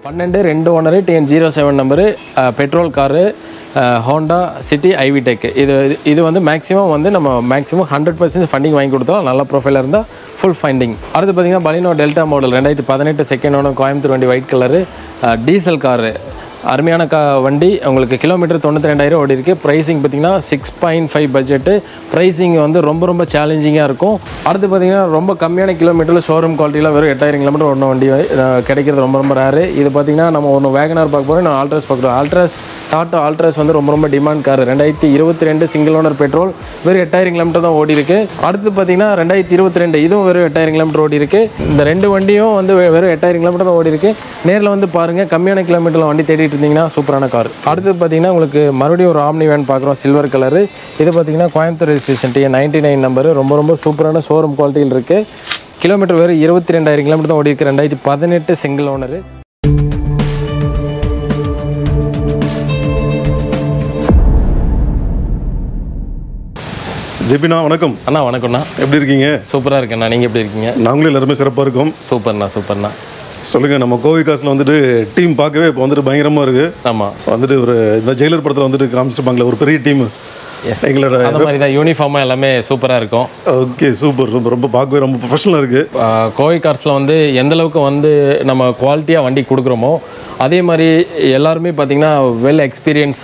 பன்னெண்டு ரெண்டு owner TN zero seven number petrol car Honda City i V tech இது இது வந்து மேக்ஸிமம் வந்து நம்ம மேக்ஸிமம் ஹண்ட்ரட் பர்சன்ட் ஃபண்டிங் வாங்கி கொடுத்தோம் நல்ல ப்ரொஃபைலாக இருந்தால் ஃபுல் ஃபண்டிங் அடுத்து பார்த்தீங்கன்னா பலினோ டெல்டா மாடல் ரெண்டாயிரத்தி பதினெட்டு செகண்ட் ஓனர் கோயம்புத்தூர் வண்டி ஒயிட் கலரு டீசல் காரு அருமையான கா வண்டி உங்களுக்கு கிலோமீட்டர் தொண்ணூற்றி ரெண்டாயிரம் ஓடி இருக்கு ப்ரைஸிங் பார்த்தீங்கன்னா six point five budget pricing வந்து ரொம்ப ரொம்ப சேலஞ்சிங்காக இருக்கும் அடுத்து பார்த்தீங்கன்னா ரொம்ப கம்மியான கிலோமீட்டரில் ஷோரூம் குவாலிட்டியில் வெறும் எட்டாயிரம் கிலோமீட்டர் ஒன்று வண்டி அஹ், கிடைக்கிறது ரொம்ப ரொம்ப ரேரு இது பார்த்தீங்கன்னா நம்ம ஒன்று வேகனார் பார்க்க போகிறோம் நான் ஆல்ட்ரஸ் பார்க்குறோம் ஆல்ட்ரஸ் டாட்டா ஆல்ட்ரஸ் வந்து ரொம்ப ரொம்ப டிமாண்ட் கார் ரெண்டாயிரத்தி இருபத்தி ரெண்டு சிங்கிள் ஓனர் பெட்ரோல் வெறும் எட்டாயிரம் கிலோமீட்டர் தான் ஓடி இருக்கு அடுத்து பார்த்தீங்கன்னா ரெண்டாயிரத்தி இருபத்தி ரெண்டு இதுவும் வெறும் எட்டாயிரம் கிலோமீட்டர் ஓடி இருக்கு இந்த ரெண்டு வண்டியும் வந்து வெ- வெறும் எட்டாயிரம் கிலோமீட்டர் தான் ஓடி இருக்கு நேரில் வந்து பாருங்க கம்மியான கிலோமீட்டரில் வண்டி தேடிட்டு இருந்தீங்கன்னா சூப்பரான கார் அடுத்து பார்த்தீங்கன்னா உங்களுக்கு மறுபடியும் ஒரு ஆம்னி வேன் பார்க்குறோம் சில்வர் கலரு இது பார்த்தீங்கன்னா Coimbatore registration T ninety nine number ரொம்ப ரொம்ப சூப்பரான ஷோரூம் குவாலிட்டியில் இருக்கு கிலோமீட்டர் வெறும் இருபத்தி ரெண்டாயிரம் கிலோமீட்டர் தான் ஓடி இருக்கு ரெண்டாயிரத்தி பதினெட்டு சிங்கிள் ஓனரு ஜெபினா வணக்கம் அண்ணா வணக்கம்ண்ணா எப்படி இருக்கீங்க சூப்பராக இருக்கேண்ணா நீங்கள் எப்படி இருக்கீங்க நாங்களும் எல்லாருமே சிறப்பாக இருக்கோம் சூப்பர்ண்ணா சூப்பர்ண்ணா சொல்லுங்க நம்ம கோவை காசில் வந்துட்டு டீம் பார்க்கவே இப்போ வந்துட்டு பயங்கரமாக இருக்கு ஆமாம் வந்துட்டு ஒரு இந்த ஜெயிலர் படத்தில் வந்துட்டு காமிச்சிருப்பாங்களே ஒரு பெரிய டீம் எங்களோட அந்த மாதிரி தான் யூனிஃபார்மாக எல்லாமே சூப்பராக இருக்கும் ஓகே சூப்பர் ரொம்ப ரொம்ப பார்க்கவே ரொம்ப ப்ரொஃபஷனலாக இருக்கு ஆஹ் கோவை கார்ஸில் வந்து எந்த அளவுக்கு வந்து நம்ம குவாலிட்டியாக வண்டி கொடுக்குறோமோ அதே மாதிரி எல்லாருமே பார்த்தீங்கன்னா வெல் எக்ஸ்பீரியன்ஸ்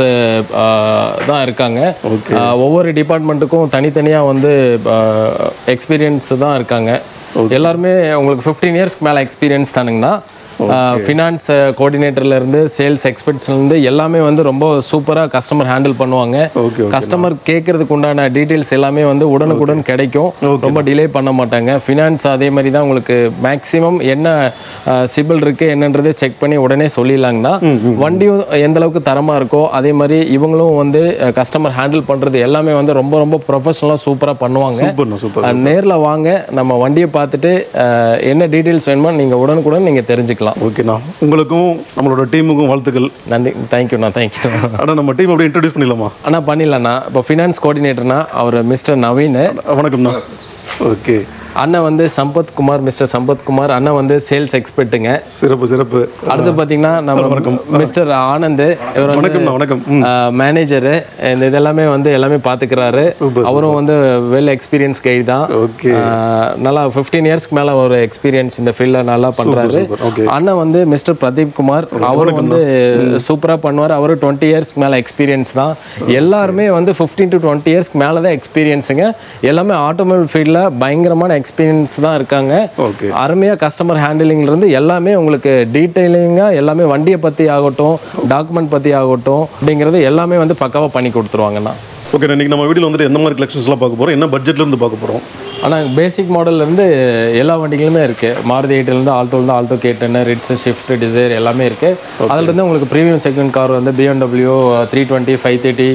தான் இருக்காங்க ஆஹ் ஒவ்வொரு டிபார்ட்மெண்ட்டுக்கும் தனித்தனியாக வந்து எக்ஸ்பீரியன்ஸ் தான் இருக்காங்க எல்லாருமே உங்களுக்கு ஃபிஃப்டீன் இயர்ஸ்க்கு மேலே எக்ஸ்பீரியன்ஸ் தானுங்கண்ணா ஃபினான்ஸ் கோஆர்டினேட்டர்லேருந்து சேல்ஸ் எக்ஸ்பர்ட்ஸ்லேருந்து எல்லாமே வந்து ரொம்ப சூப்பராக கஸ்டமர் ஹேண்டில் பண்ணுவாங்க ஓகே கஸ்டமர் கேட்கறதுக்கு உண்டான டீட்டெயில்ஸ் எல்லாமே வந்து உடனுக்குடன் கிடைக்கும் ரொம்ப டிலே பண்ண மாட்டாங்க ஃபினான்ஸ் அதே மாதிரி தான் உங்களுக்கு மேக்ஸிமம் என்ன சிபில் இருக்கு என்னன்றதை செக் பண்ணி உடனே சொல்லிடலாங்கன்னா வண்டியும் எந்த அளவுக்கு தரமாக இருக்கோ அதே மாதிரி இவங்களும் வந்து கஸ்டமர் ஹேண்டில் பண்ணுறது எல்லாமே வந்து ரொம்ப ரொம்ப ப்ரொஃபஷனலாக சூப்பராக பண்ணுவாங்க சூப்பர்ண்ணா சூப்பர் நேரில் வாங்க நம்ம வண்டியை பார்த்துட்டு அஹ், என்ன டீட்டெயில்ஸ் வேணுமோ நீங்கள் உடனுக்குடன் நீங்கள் தெரிஞ்சுக்கலாம் ஓகேண்ணா உங்களுக்கும் நம்மளோட டீமுக்கும் வாழ்த்துக்கள் நன்றி தேங்க்யூண்ணா தேங்க்யூ ஆனால் நம்ம டீம் அப்படியே இன்ட்ரடியூஸ் பண்ணிடலாமா அண்ணா பண்ணிடலாண்ணா இப்போ ஃபினான்ஸ் கோஆர்டினேட்டர்னா அவர் மிஸ்டர் நவீன் வணக்கம்ண்ணா ஓகே அண்ணன் வந்து சம்பத் குமார் மிஸ்டர் சம்பத் குமார் அண்ணன் வந்து சேல்ஸ் எக்ஸ்பர்ட்டுங்க சிறப்பு சிறப்பு அடுத்து பார்த்தீங்கன்னா நம்ம மிஸ்டர் ஆனந்த் இவர் வந்து வணக்கம்ண்ணா வணக்கம் ம் மேனேஜரு இந்த இதெல்லாமே வந்து எல்லாமே பார்த்துக்கிறாரு அவரும் வந்து வெல் எக்ஸ்பீரியன்ஸ் கைடு தான் ஓகே ஆஹ் நல்லா ஃபிஃப்டீன் இயர்ஸ்க்கு மேலே ஒரு எக்ஸ்பீரியன்ஸ் இந்த ஃபீல்டில் நல்லா பண்ணுறாரு சூப்பர் ஓகே அண்ணன் வந்து மிஸ்டர் பிரதீப் குமார் அவரும் வந்து சூப்பராக பண்ணுவார் அவரும் டுவெண்ட்டி இயர்ஸ்க்கு மேலே எக்ஸ்பீரியன்ஸ் தான் எல்லாருமே வந்து ஃபிஃப்டீன் டு டுவெண்ட்டி இயர்ஸ்க்கு மேலே தான் எக்ஸ்பீரியன்ஸுங்க எல்லாமே ஆட்டோமொபைல் ஃபீல்டில் பயங்கரமான எக்ஸ்பீரியன்ஸ் தான் இருக்காங்க ஓகே அருமையாக கஸ்டமர் ஹேண்டிலிங்லேருந்து எல்லாமே உங்களுக்கு டீட்டெயிலிங்காக எல்லாமே வண்டியை பற்றி ஆகட்டும் டாக்குமெண்ட் பற்றி ஆகட்டும் அப்படிங்கிறது எல்லாமே வந்து பக்காவாக பண்ணி கொடுத்துருவாங்கண்ணா ஓகே இன்னைக்கு நம்ம வீடியோவில் வந்துட்டு எந்த மாதிரி கலெக்ஷன்ஸ்லாம் பார்க்க போகிறோம் என்ன பட்ஜெட்ல இருந்து பார்க்க போகிறோம் ஆனால் பேசிக் மாடல்லேருந்து எல்லா வண்டிகளுமே இருக்குது மாருதி எயிட்டிலேருந்து ஆல்டோலேருந்து Alto K ten Ritz Swift Dzire எல்லாமே இருக்குது அதுலேருந்து உங்களுக்கு ப்ரீமியம் செக்மெண்ட் கார் வந்து BMW three twenty five thirty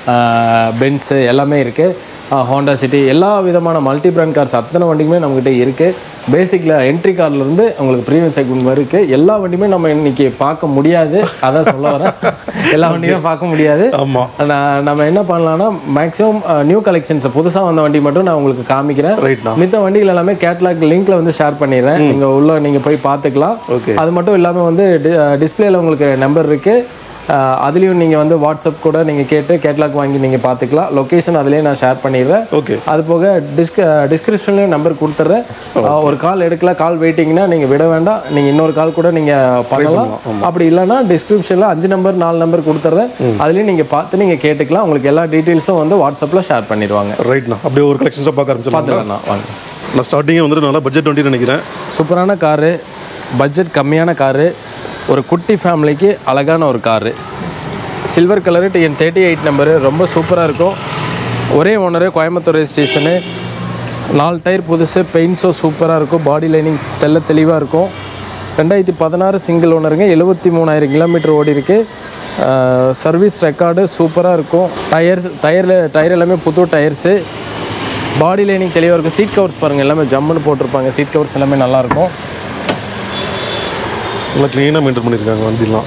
Benz எல்லாமே இருக்குது ஹோண்டா சிட்டி எல்லா விதமான மல்டி பிராண்ட் கார்ஸ் அத்தனை வண்டியுமே நம்மக்கிட்ட இருக்குது பேசிக்கில் என்ட்ரி கார்லேருந்து உங்களுக்கு ப்ரீமியம் செக்மெண்ட் வரை இருக்குது எல்லா வண்டியுமே நம்ம இன்னைக்கு பார்க்க முடியாது அதான் சொல்ல வரேன் எல்லா வண்டியுமே பார்க்க முடியாது ஆமாம் நான் நம்ம என்ன பண்ணலாம்னா மேக்ஸிமம் நியூ கலெக்ஷன்ஸ் புதுசாக வந்த வண்டி மட்டும் நான் உங்களுக்கு காமிக்கிறேன் ரைட்ண்ணா மித்த வண்டிகள் எல்லாமே கேட்லாக் லிங்க்ல வந்து ஷேர் பண்ணிடுறேன் நீங்க உள்ள நீங்க போய் பார்த்துக்கலாம் ஓகே அது மட்டும் இல்லாமல் வந்து டிஸ்பிளேல உங்களுக்கு நம்பர் இருக்கு அஹ் அதுலயும் நீங்க வந்து வாட்ஸ்அப் கூட நீங்க கேட்டு கேட்லாக் வாங்கி நீங்க பார்த்துக்கலாம் லொகேஷன் அதுலயே நான் ஷேர் பண்ணிடுறேன் ஓகே அது போக டிஸ்க டிஸ்கிரிப்ஷன்லேயும் நம்பர் கொடுத்துட்றேன் அஹ் ஒரு கால் எடுக்கல கால் வெயிட்டிங்னா நீங்கள் விட வேண்டாம் நீங்கள் இன்னொரு கால் கூட நீங்கள் பண்ணலாம் அப்படி இல்லைன்னா டிஸ்கிரிப்ஷனில் அஞ்சு நம்பர் நாலு நம்பர் கொடுத்துட்றேன் அதுலேயும் நீங்கள் பார்த்து நீங்கள் கேட்டுக்கலாம் உங்களுக்கு எல்லா டீட்டெயில்ஸும் வந்து வாட்ஸ்அப்பில் ஷேர் பண்ணிடுவாங்க ரைட்ண்ணா அப்படியே ஒரு கலெக்ஷன்ஸாக பார்க்க ஆரம்பிச்சிடலாம் பார்த்துக்கலாம் வாங்க நான் ஸ்டார்டிங்கே வந்துட்டு நல்லா பட்ஜெட் வண்டி நினைக்கிறேன் சூப்பரான காரு பட்ஜெட் கம்மியான காரு ஒரு குட்டி ஃபேமிலிக்கு அழகான ஒரு car silver colour TN thirty eight number ரொம்ப சூப்பராக இருக்கும் ஒரே ஓனரு கோயம்புத்தூர் ஸ்டேஷனு நாலு டயர் புதுசு பெயிண்ட்ஸோ சூப்பராக இருக்கும் பாடி லைனிங் தெள்ள தெளிவாக இருக்கும் ரெண்டாயிரத்தி பதினாறு சிங்கிள் ஓனருங்க எழுபத்தி மூணாயிரம் கிலோமீட்டர் ஓடி இருக்கு சர்வீஸ் ரெக்கார்டு சூப்பராக இருக்கும் டயர்ஸ் டயரில் டயர் எல்லாமே புது டயர்ஸு பாடி லைனிங் தெளிவாக இருக்கும் சீட் கவர்ஸ் பாருங்கள் எல்லாமே ஜம்முன்னு போட்டிருப்பாங்க சீட் கவர்ஸ் எல்லாமே நல்லாயிருக்கும் நல்லா க்ளீனாக மெயின்டைன் பண்ணியிருக்காங்க வண்டிலாம்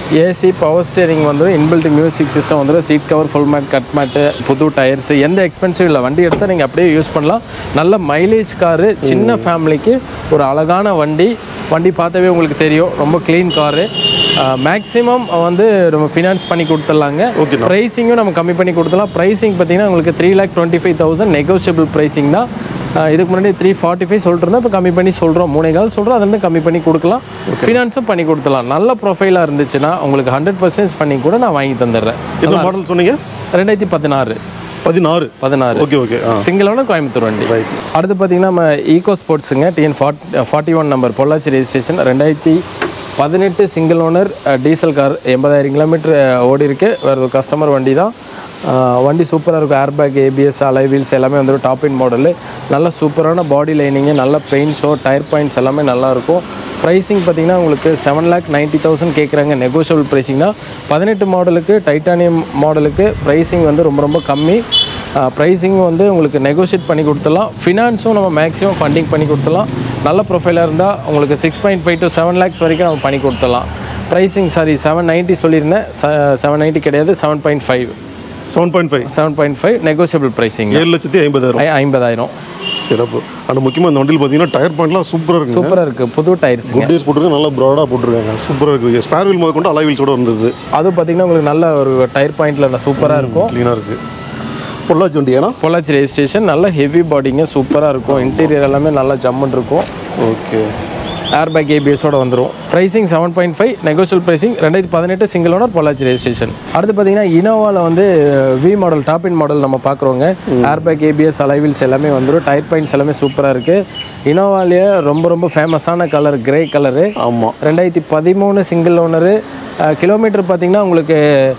ஏசி பவர் ஸ்டேரிங் வந்துடும் இன்பில்ட் மியூசிக் சிஸ்டம் வந்துடும் seat cover full mat cut mat புது டயர்ஸ் எந்த எக்ஸ்பென்சிவ் இல்லை வண்டி எடுத்தால் நீங்கள் அப்படியே யூஸ் பண்ணலாம் நல்ல மைலேஜ் காரு சின்ன ஃபேமிலிக்கு ஒரு அழகான வண்டி வண்டி பார்த்தாவே உங்களுக்கு தெரியும் ரொம்ப க்ளீன் காரு மேக்ஸிமம் வந்து நம்ம ஃபினான்ஸ் பண்ணி கொடுத்துடலாங்க ஓகேண்ணா. ப்ரைஸிங்கும் நம்ம கம்மி பண்ணி கொடுத்துலாம் ப்ரைஸிங் பார்த்தீங்கன்னா உங்களுக்கு three lakh twenty five thousand negotiable pricing தான் அஹ் இதுக்கு முன்னாடி த்ரீ ஃபார்ட்டி ஃபைவ் சொல்லிட்டு இருந்தோம் இப்போ கம்மி பண்ணி சொல்கிறோம் மூணே கால் சொல்கிறோம் அதுலேருந்து கம்மி பண்ணி கொடுக்கலாம் ஃபினான்ஸும் பண்ணி கொடுத்துலாம் நல்ல ப்ரொஃபைலாக இருந்துச்சுன்னா உங்களுக்கு ஹண்ட்ரட் பர்சன்ட் பண்ணி கூட நான் வாங்கி தந்துடுறேன் என்ன மாடல் சொன்னீங்க ரெண்டாயிரத்தி பதினாறு பதினாறு பதினாறு ஓகே ஓகே ஆ சிங்கிளான கோயம்புத்தூர் வண்டி Right. அடுத்து பார்த்தீங்கன்னா நம்ம ஈகோ ஸ்போர்ட்ஸுங்க TN fort forty one number Pollachi registration ரெண்டாயிரத்தி பதினெட்டு சிங்கிள் ஓனர் டீசல் கார் எண்பதாயிரம் கிலோமீட்டர் ஓடி இருக்கு வேறு ஒரு கஸ்டமர் வண்டி தான் அஹ், வண்டி சூப்பராக இருக்கும் ஏர்பேக் ஏபிஎஸ் அலை வீல்ஸ் எல்லாமே வந்து டாப் இன் மாடலு நல்ல சூப்பரான பாடி லைனிங்கு நல்ல பெயிண்ட் ஷோ டயர் பாயிண்ட்ஸ் எல்லாமே நல்லா இருக்கும் ப்ரைஸிங் பார்த்தீங்கன்னா உங்களுக்கு செவன் லேக் நைன்ட்டி தௌசண்ட் கேட்குறாங்க நெகோஷியபிள் ப்ரைஸிங்னா பதினெட்டு மாடலுக்கு டைட்டானியம் மாடலுக்கு ப்ரைஸிங் வந்து ரொம்ப ரொம்ப கம்மி ப்ரைஸிங் வந்து உங்களுக்கு நெகோஷியேட் பண்ணி கொடுத்துடலாம் ஃபினான்ஸும் நம்ம மேக்ஸிமம் ஃபண்டிங் பண்ணி கொடுத்துடலாம் நல்ல ப்ரொஃபைலாக இருந்தால் உங்களுக்கு six point five to seven lakhs வரைக்கும் நம்ம பண்ணி கொடுத்துடலாம் ப்ரைஸிங் சாரி செவன் நைன்ட்டி சொல்லியிருந்தேன் செவன் நைன்ட்டி கிடையாது seven point five seven point five seven point five negotiable pricing ஏழு லட்சத்தி ஐம்பதாயிரம் ஐம்பதாயிரம் சிறப்பு அந்த முக்கியமாக இந்த வண்டியில் பார்த்தீங்கன்னா டயர் பாயிண்ட்லாம் சூப்பராக இருக்குங்க சூப்பராக இருக்குது புது டயர்ஸுங்க குட் டேஸ் போட்டிருக்காங்க நல்லா ப்ராடாக போட்டிருக்காங்க சூப்பராக இருக்குது ஸ்பேர் வீல் முதல் கொண்டு அலை வீல்ஸோட வந்தது அது பார்த்தீங்கன்னா உங்களுக்கு நல்ல ஒரு டயர் பாயிண்டில் சூப்பராக இருக்கும் க்ளீனாக இருக்குது பொள்ளாச்சி வண்டி ஏன்னா பொள்ளாச்சி ரெஜிஸ்ட்ரேஷன் நல்ல ஹெவி பாடிங்க சூப்பராக இருக்கும் இன்டீரியர் எல்லாமே நல்லா ஜம்முன்னு இருக்கும் ஓகே ஏர்பேக் ஏபிஎஸோட வந்துடும் pricing seven point five negotiable pricing ரெண்டாயிரத்தி பதினெட்டு சிங்கிள் ஓனர் பொள்ளாச்சி ரெஜிஸ்ட்ரேஷன் அடுத்து பார்த்தீங்கன்னா இனோவாவில் வந்து V model top end model நம்ம பார்க்குறோங்க ஏர்பேக் ஏபிஎஸ் அலைவில்ஸ் எல்லாமே வந்துடும் டயர் பாயிண்ட்ஸ் எல்லாமே சூப்பராக இருக்குது இனோவாலேயே ரொம்ப ரொம்ப ஃபேமஸான கலர் கிரே கலரு ஆமாம் ரெண்டாயிரத்தி பதிமூணு சிங்கிள் ஓனரு கிலோமீட்டர் பார்த்தீங்கன்னா உங்களுக்கு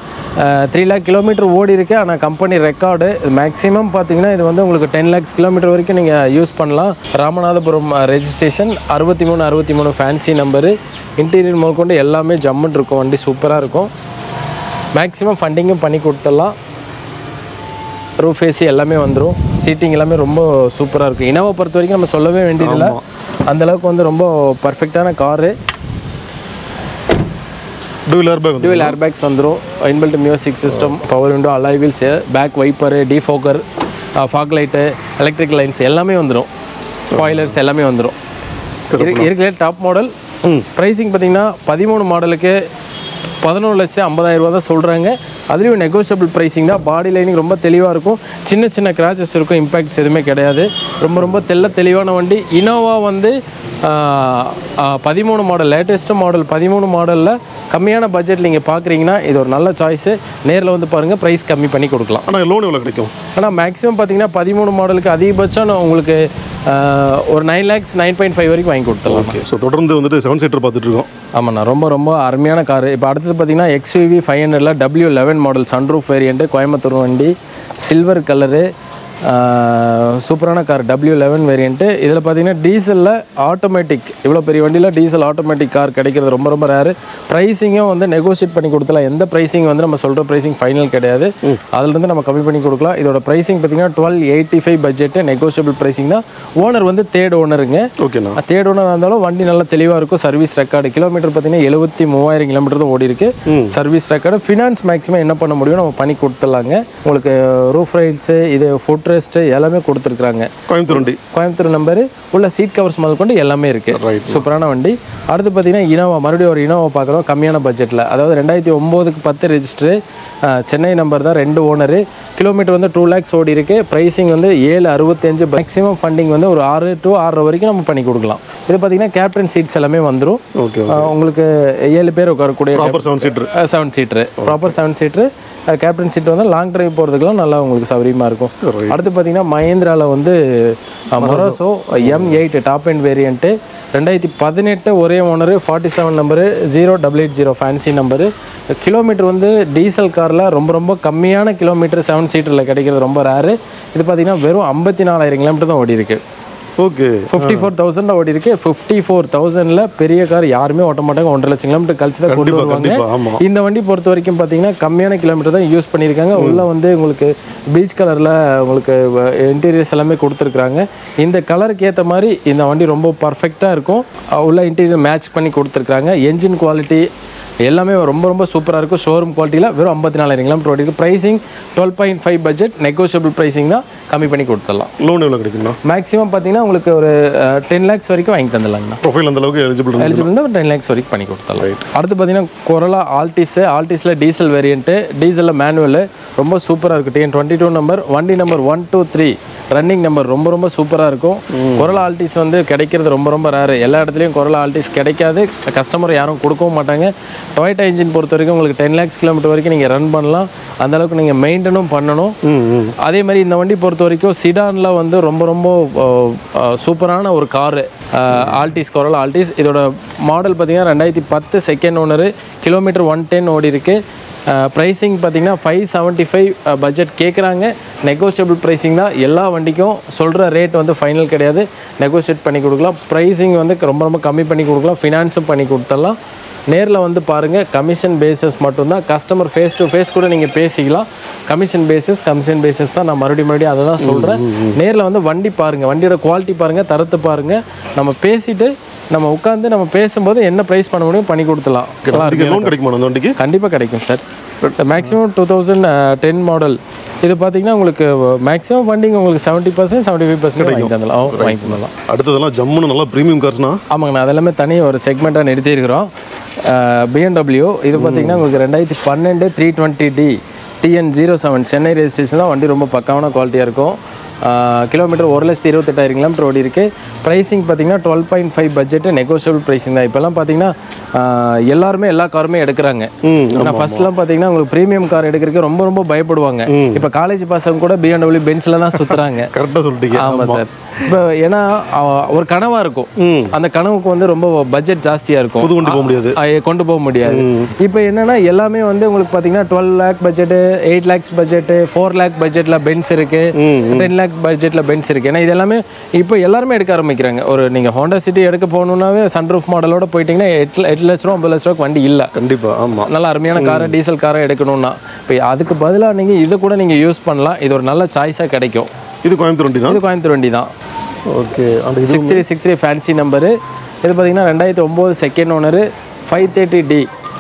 த்ரீ லேக் கிலோமீட்டர் ஓடி இருக்கு ஆனால் கம்பெனி ரெக்கார்டு மேக்ஸிமம் பார்த்தீங்கன்னா இது வந்து உங்களுக்கு டென் லேக்ஸ் கிலோமீட்டர் வரைக்கும் நீங்கள் யூஸ் பண்ணலாம் ராமநாதபுரம் ரெஜிஸ்ட்ரேஷன் அறுபத்தி மூணு அறுபத்தி மூணு ஃபேன்சி நம்பரு இன்டீரியர் முதற்கொண்டு எல்லாமே ஜம்முன்னு இருக்கும் வண்டி சூப்பராக இருக்கும் மேக்ஸிமம் ஃபண்டிங்கும் பண்ணி கொடுத்துடலாம் ரூஃப் ஏசி எல்லாமே வந்துடும் சீட்டிங் எல்லாமே ரொம்ப சூப்பராக இருக்கும் இனோவா பொறுத்த வரைக்கும் நம்ம சொல்லவே வேண்டியதில்லை அந்த அளவுக்கு வந்து ரொம்ப பர்ஃபெக்டான காரு டூவில் ஏர் பேக் வந்து டுவெல் ஏர் பேக்ஸ் வந்துடும் inbuilt music system power window alloy wheels back wiper defogger fog light electric lines எல்லாமே வந்துடும் ஸ்பாய்லர்ஸ் எல்லாமே வந்துடும் இருக்கிற டாப் மாடல் ப்ரைஸிங் பார்த்தீங்கன்னா பதிமூணு மாடலுக்கு பதினொன்று லட்சம் ஐம்பதாயிரம் ரூபா தான் சொல்கிறாங்க அதுலேயும் நெகோஷியபிள் ப்ரைஸிங் தான் பாடி லைனிங் ரொம்ப தெளிவாக இருக்கும் சின்ன சின்ன கிராச்சஸ் இருக்கும் இம்பேக்ட்ஸ் எதுவுமே கிடையாது ரொம்ப ரொம்ப தெள்ள தெளிவான வண்டி இனோவா வந்து ஆஹ், ஆஹ், பதிமூணு மாடல் லேட்டஸ்ட்டு மாடல் பதிமூணு மாடலில் கம்மியான பட்ஜெட் நீங்கள் பார்க்குறீங்கன்னா இது ஒரு நல்ல சாய்ஸு நேரில் வந்து பாருங்கள் ப்ரைஸ் கம்மி பண்ணி கொடுக்கலாம் ஆனால் லோன் எவ்வளோ கிடைக்கும் ஆனால் மேக்ஸிமம் பார்த்தீங்கன்னா பதிமூணு மாடலுக்கு அதிகபட்சம் நான் உங்களுக்கு ஆஹ், ஒரு nine lakhs nine point five வரைக்கும் வாங்கி கொடுத்துடலாம் ஓகே ஸோ தொடர்ந்து வந்துட்டு செவன் சீட்டர் பார்த்துட்டு இருக்கோம் ஆமாண்ணா ரொம்ப ரொம்ப அருமையான காரு இப்போ அடுத்தது பார்த்தீங்கன்னா எக்ஸ்யூவி ஃபைவ் ஹண்ட்ரடில் W eleven model sunroof variant Coimbatore வண்டி சில்வர் கலரு சூப்பரான கார் டபிள்யூ லெவன் வேரியண்ட்டு இதில் பார்த்தீங்கன்னா டீசலில் ஆட்டோமேட்டிக் இவ்வளோ பெரிய வண்டியில் டீசல் ஆட்டோமேட்டிக் கார் கிடைக்கிறது ரொம்ப ரொம்ப ரேரு ப்ரைஸிங்கும் வந்து நெகோஷியேட் பண்ணி கொடுத்தலாம் எந்த ப்ரைஸிங் வந்து நம்ம சொல்கிற ப்ரைஸிங் ஃபைனல் கிடையாது அதுலேருந்து நம்ம கம்மி பண்ணி கொடுக்கலாம் இதோட ப்ரைஸிங் பார்த்தீங்கன்னா twelve eighty five budget negotiable pricing தான் ஓனர் வந்து தேர்ட் ஓனருங்க ஓகேண்ணா தேர்ட் ஓனர் இருந்தாலும் வண்டி நல்லா தெளிவாக இருக்கும் சர்வீஸ் ரெக்கார்டு கிலோமீட்டர் பார்த்தீங்கன்னா எழுபத்தி மூவாயிரம் கிலோமீட்டர் தான் ஓடி இருக்கு சர்வீஸ் ரெக்கார்டு ஃபினான்ஸ் மேக்ஸிமம் என்ன பண்ண முடியும் நம்ம பண்ணி கொடுத்துடலாங்க உங்களுக்கு ரூஃப் ரைட்ஸு இது ஃபுட் ரெஸ்ட்டு எல்லாமே கொடுத்துருக்குறாங்க கோயம்புத்தூர் வண்டி கோயம்புத்தூர் நம்பரு உள்ள சீட் கவர்ஸ் முதல் கொண்டு எல்லாமே இருக்கு சூப்பரான வண்டி அடுத்து பார்த்தீங்கன்னா இனோவா மறுபடியும் ஒரு இனோவா பார்க்குறோம் கம்மியான பட்ஜெட்டில் அதாவது ரெண்டாயிரத்தி ஒம்போதுக்கு பத்து ரெஜிஸ்டரு சென்னை நம்பர் தான் ரெண்டு ஓனரு கிலோமீட்டர் வந்து டூ லேக்ஸ் ஓடி இருக்கு ப்ரைஸிங் வந்து ஏழு அறுபத்தஞ்சு மேக்ஸிமம் ஃபண்டிங் வந்து ஒரு ஆறு டு ஆறரை வரைக்கும் நம்ம பண்ணி கொடுக்கலாம் இது பார்த்தீங்கன்னா கேப்டன் சீட்ஸ் எல்லாமே வந்துடும் ஓகே உங்களுக்கு ஏழு பேர் உட்காரக்கூடிய proper seven seater seven seater proper seven seater captain seat வந்து லாங் டிரைவ் போகிறதுக்குலாம் நல்லா உங்களுக்கு சௌகரியமாக இருக்கும் அடுத்து பார்த்தீங்கன்னா மஹேந்திராவில் வந்து Marazzo M eight top end variant ரெண்டாயிரத்தி பதினெட்டு ஒரே owner forty seven number zero double eight zero fancy number kilometre வந்து டீசல் காரில் ரொம்ப ரொம்ப கம்மியான கிலோமீட்டர் செவன் சீட்டரில் கிடைக்கிறது ரொம்ப ரேரு இது பார்த்தீங்கன்னா வெறும் ஐம்பத்தி நாலாயிரம் கிலோமீட்டர் தான் ஓடி இருக்கு ஓகே ஃபிஃப்டி ஃபோர் தௌசண்ட் ஓடி இருக்கு ஃபிஃப்டி ஃபோர் தௌசண்டில் பெரிய கார் யாருமே ஓட்ட மாட்டாங்க ஒன்றரை லட்சம் கிலோமீட்டர் கழிச்சு தான் கொண்டு கண்டிப்பா வருவாங்க கண்டிப்பா ஆமாம் இந்த வண்டி பொறுத்த வரைக்கும் பார்த்தீங்கன்னா கம்மியான கிலோமீட்டர் தான் யூஸ் பண்ணியிருக்காங்க உள்ள வந்து உங்களுக்கு பீச் கலரில் உங்களுக்கு இன்டீரியர்ஸ் எல்லாமே கொடுத்துருக்குறாங்க இந்த கலருக்கு ஏற்ற மாதிரி இந்த வண்டி ரொம்ப பர்ஃபெக்டாக இருக்கும் அஹ் உள்ள இன்டீரியர் மேட்ச் பண்ணி கொடுத்துருக்காங்க என்ஜின் குவாலிட்டி எல்லாமே ரொம்ப ரொம்ப சூப்பராக இருக்கும் ஷோரூம் குவாலிட்டியில் வெறும் ஐம்பத்தி நாலாயிரம் கிலோமீட்டர் ஓடி இருக்குது pricing twelve point five budget negotiable pricing தான் கம்மி பண்ணி கொடுத்துடலாம் லோன் எவ்வளோ கிடைக்கும்ண்ணா மேக்ஸிமம் பார்த்தீங்கன்னா உங்களுக்கு ஒரு டென் லேக்ஸ் வரைக்கும் வாங்கி தந்துடலாங்கண்ணா ப்ரொஃபைல் அந்த அளவுக்கு எலிஜிபிள் எலிஜிபிள் தான் டென் லேக்ஸ் வரைக்கும் பண்ணி கொடுத்துடலாம் அடுத்து பார்த்தீங்கன்னா கொரலா ஆல்டிஸ் ஆல்டிஸில் டீசல் வேரியண்ட்டு டீசலில் மேனுவல் ரொம்ப சூப்பராக இருக்கும் டிஎன் டுவெண்ட்டி டூ நம்பர் வண்டி number one two three running number ரொம்ப ரொம்ப சூப்பராக இருக்கும் கொரலா ஆல்டிஸ் வந்து கிடைக்கிறது ரொம்ப ரொம்ப ரேரு எல்லா இடத்துலையும் கொரலா ஆல்டிஸ் கிடைக்காது கஸ்டமர் யாரும் கொடுக்கவும் மாட்டாங்க டொயட்டா இன்ஜின் பொறுத்த வரைக்கும் உங்களுக்கு டென் லேக்ஸ் கிலோமீட்டர் வரைக்கும் நீங்கள் ரன் பண்ணலாம் அந்த அளவுக்கு நீங்கள் மெயின்டனும் பண்ணணும் அதே மாதிரி இந்த வண்டி பொறுத்த வரைக்கும் சிடானில் வந்து ரொம்ப ரொம்ப அஹ், அஹ், சூப்பரான ஒரு காரு ஆல்டிஸ் கொரலா ஆல்டிஸ் இதோட மாடல் பார்த்தீங்கன்னா ரெண்டாயிரத்தி பத்து second owner kilometre one ten ஓடி இருக்கு ப்ரைஸிங் பார்த்தீங்கன்னா ஃபைவ் செவன்ட்டி ஃபைவ் பட்ஜெட் கேட்குறாங்க நெகோஷியபிள் ப்ரைஸிங் தான் எல்லா வண்டிக்கும் சொல்கிற ரேட் வந்து ஃபைனல் கிடையாது நெகோஷியேட் பண்ணி கொடுக்கலாம் ப்ரைஸிங் வந்து ரொம்ப ரொம்ப கம்மி பண்ணி கொடுக்கலாம் ஃபினான்ஸும் பண்ணி கொடுத்துடலாம் நேரில் வந்து பாருங்கள் கமிஷன் பேசிஸ் மட்டும்தான் கஸ்டமர் ஃபேஸ் டு ஃபேஸ் கூட நீங்கள் பேசிக்கலாம் கமிஷன் பேசிஸ் கமிஷன் பேசிஸ் தான் நான் மறுபடியும் மறுபடியும் அதை தான் சொல்கிறேன் நேரில் வந்து வண்டி பாருங்கள் வண்டியோட குவாலிட்டி பாருங்கள் தரத்தை பாருங்கள் நம்ம பேசிட்டு நம்ம உட்காந்து நம்ம பேசும்போது என்ன ப்ரைஸ் பண்ண முடியும் பண்ணி கொடுத்துலாம் வண்டிக்கு லோன் கிடைக்குமா அந்த வண்டிக்கு கண்டிப்பாக கிடைக்கும் sir maximum two thousand ten model இது பார்த்தீங்கன்னா உங்களுக்கு மேக்ஸிமம் வண்டிங்க உங்களுக்கு seventy percent seventy five percent வாங்கி தந்தலாம் வாங்கி தந்தலாம் அடுத்ததெல்லாம் ஜம்முன்னு நல்லா ப்ரீமியம் கார்ஸ்னா ஆமாங்கண்ணா அதெல்லாமே தனி ஒரு செக்மெண்ட்டாக நிறுத்தியிருக்கிறோம் பிஎன்டபிள்யூ இது பார்த்தீங்கன்னா உங்களுக்கு ரெண்டாயிரத்தி பன்னெண்டு three twenty D TN zero seven Chennai registration தான் வண்டி ரொம்ப பக்காவான குவாலிட்டியாக இருக்கும் கிலோமீட்டர் ஒரு லட்சத்தி இருபத்தெட்டாயிரம் கிலோமீட்டர் ஓடி இருக்கு ப்ரைஸிங் பார்த்தீங்கன்னா twelve point five budget negotiable pricing தான் இப்போல்லாம் பார்த்தீங்கன்னா ஆஹ், எல்லாருமே எல்லா காருமே எடுக்கிறாங்க நான் ஃபர்ஸ்ட்லாம் பார்த்தீங்கன்னா உங்களுக்கு ப்ரீமியம் கார் எடுக்கிறதுக்கு ரொம்ப ரொம்ப பயப்படுவாங்க இப்போ காலேஜ் பசங்க கூட பிஎன்டபிள்யூ பென்ஸில் தான் சுற்றுறாங்க கரெக்டாக சொல்லிட்டீங்க ஆமாம் சார் இப்போ ஏன்னா அஹ், ஒரு கனவா இருக்கும் அந்த கனவுக்கு வந்து ரொம்ப பட்ஜெட் ஜாஸ்தியா இருக்கும் புது வண்டி போக முடியாது அஹ், கொண்டு போக முடியாது இப்போ என்னன்னா எல்லாமே வந்து உங்களுக்கு பார்த்தீங்கன்னா twelve lakh budget eight lakhs budget four lakh பட்ஜெட்டில் பென்ஸ் இருக்கு டென் லேக் பட்ஜெட்டில் பென்ஸ் இருக்கு ஏன்னா இது எல்லாமே இப்போ எல்லாருமே எடுக்க ஆரம்பிக்கிறாங்க ஒரு நீங்க ஹோண்டா சிட்டி எடுக்க போகணுன்னாவே சன்ரூஃப் மாடலோட போயிட்டீங்கன்னா எட்டு எட்டு லட்ச ரூபா ஒன்பது லட்ச ரூபாய்க்கு வண்டி இல்லை கண்டிப்பாக ஆமாம் நல்ல அருமையான காரை டீசல் காரை எடுக்கணும்னா இப்போ அதுக்கு பதிலாக நீங்கள் இதை கூட நீங்கள் யூஸ் பண்ணலாம் இது ஒரு நல்ல சாய்ஸாக கிடைக்கும் இது கோயம்புத்தூர் வண்டினா இது கோயம்புத்தூர் வண்டி தான் ஓகே அந்த இது six three six three fancy number இது பார்த்தீங்கன்னா ரெண்டாயிரத்தி ஒம்பது second owner five thirty D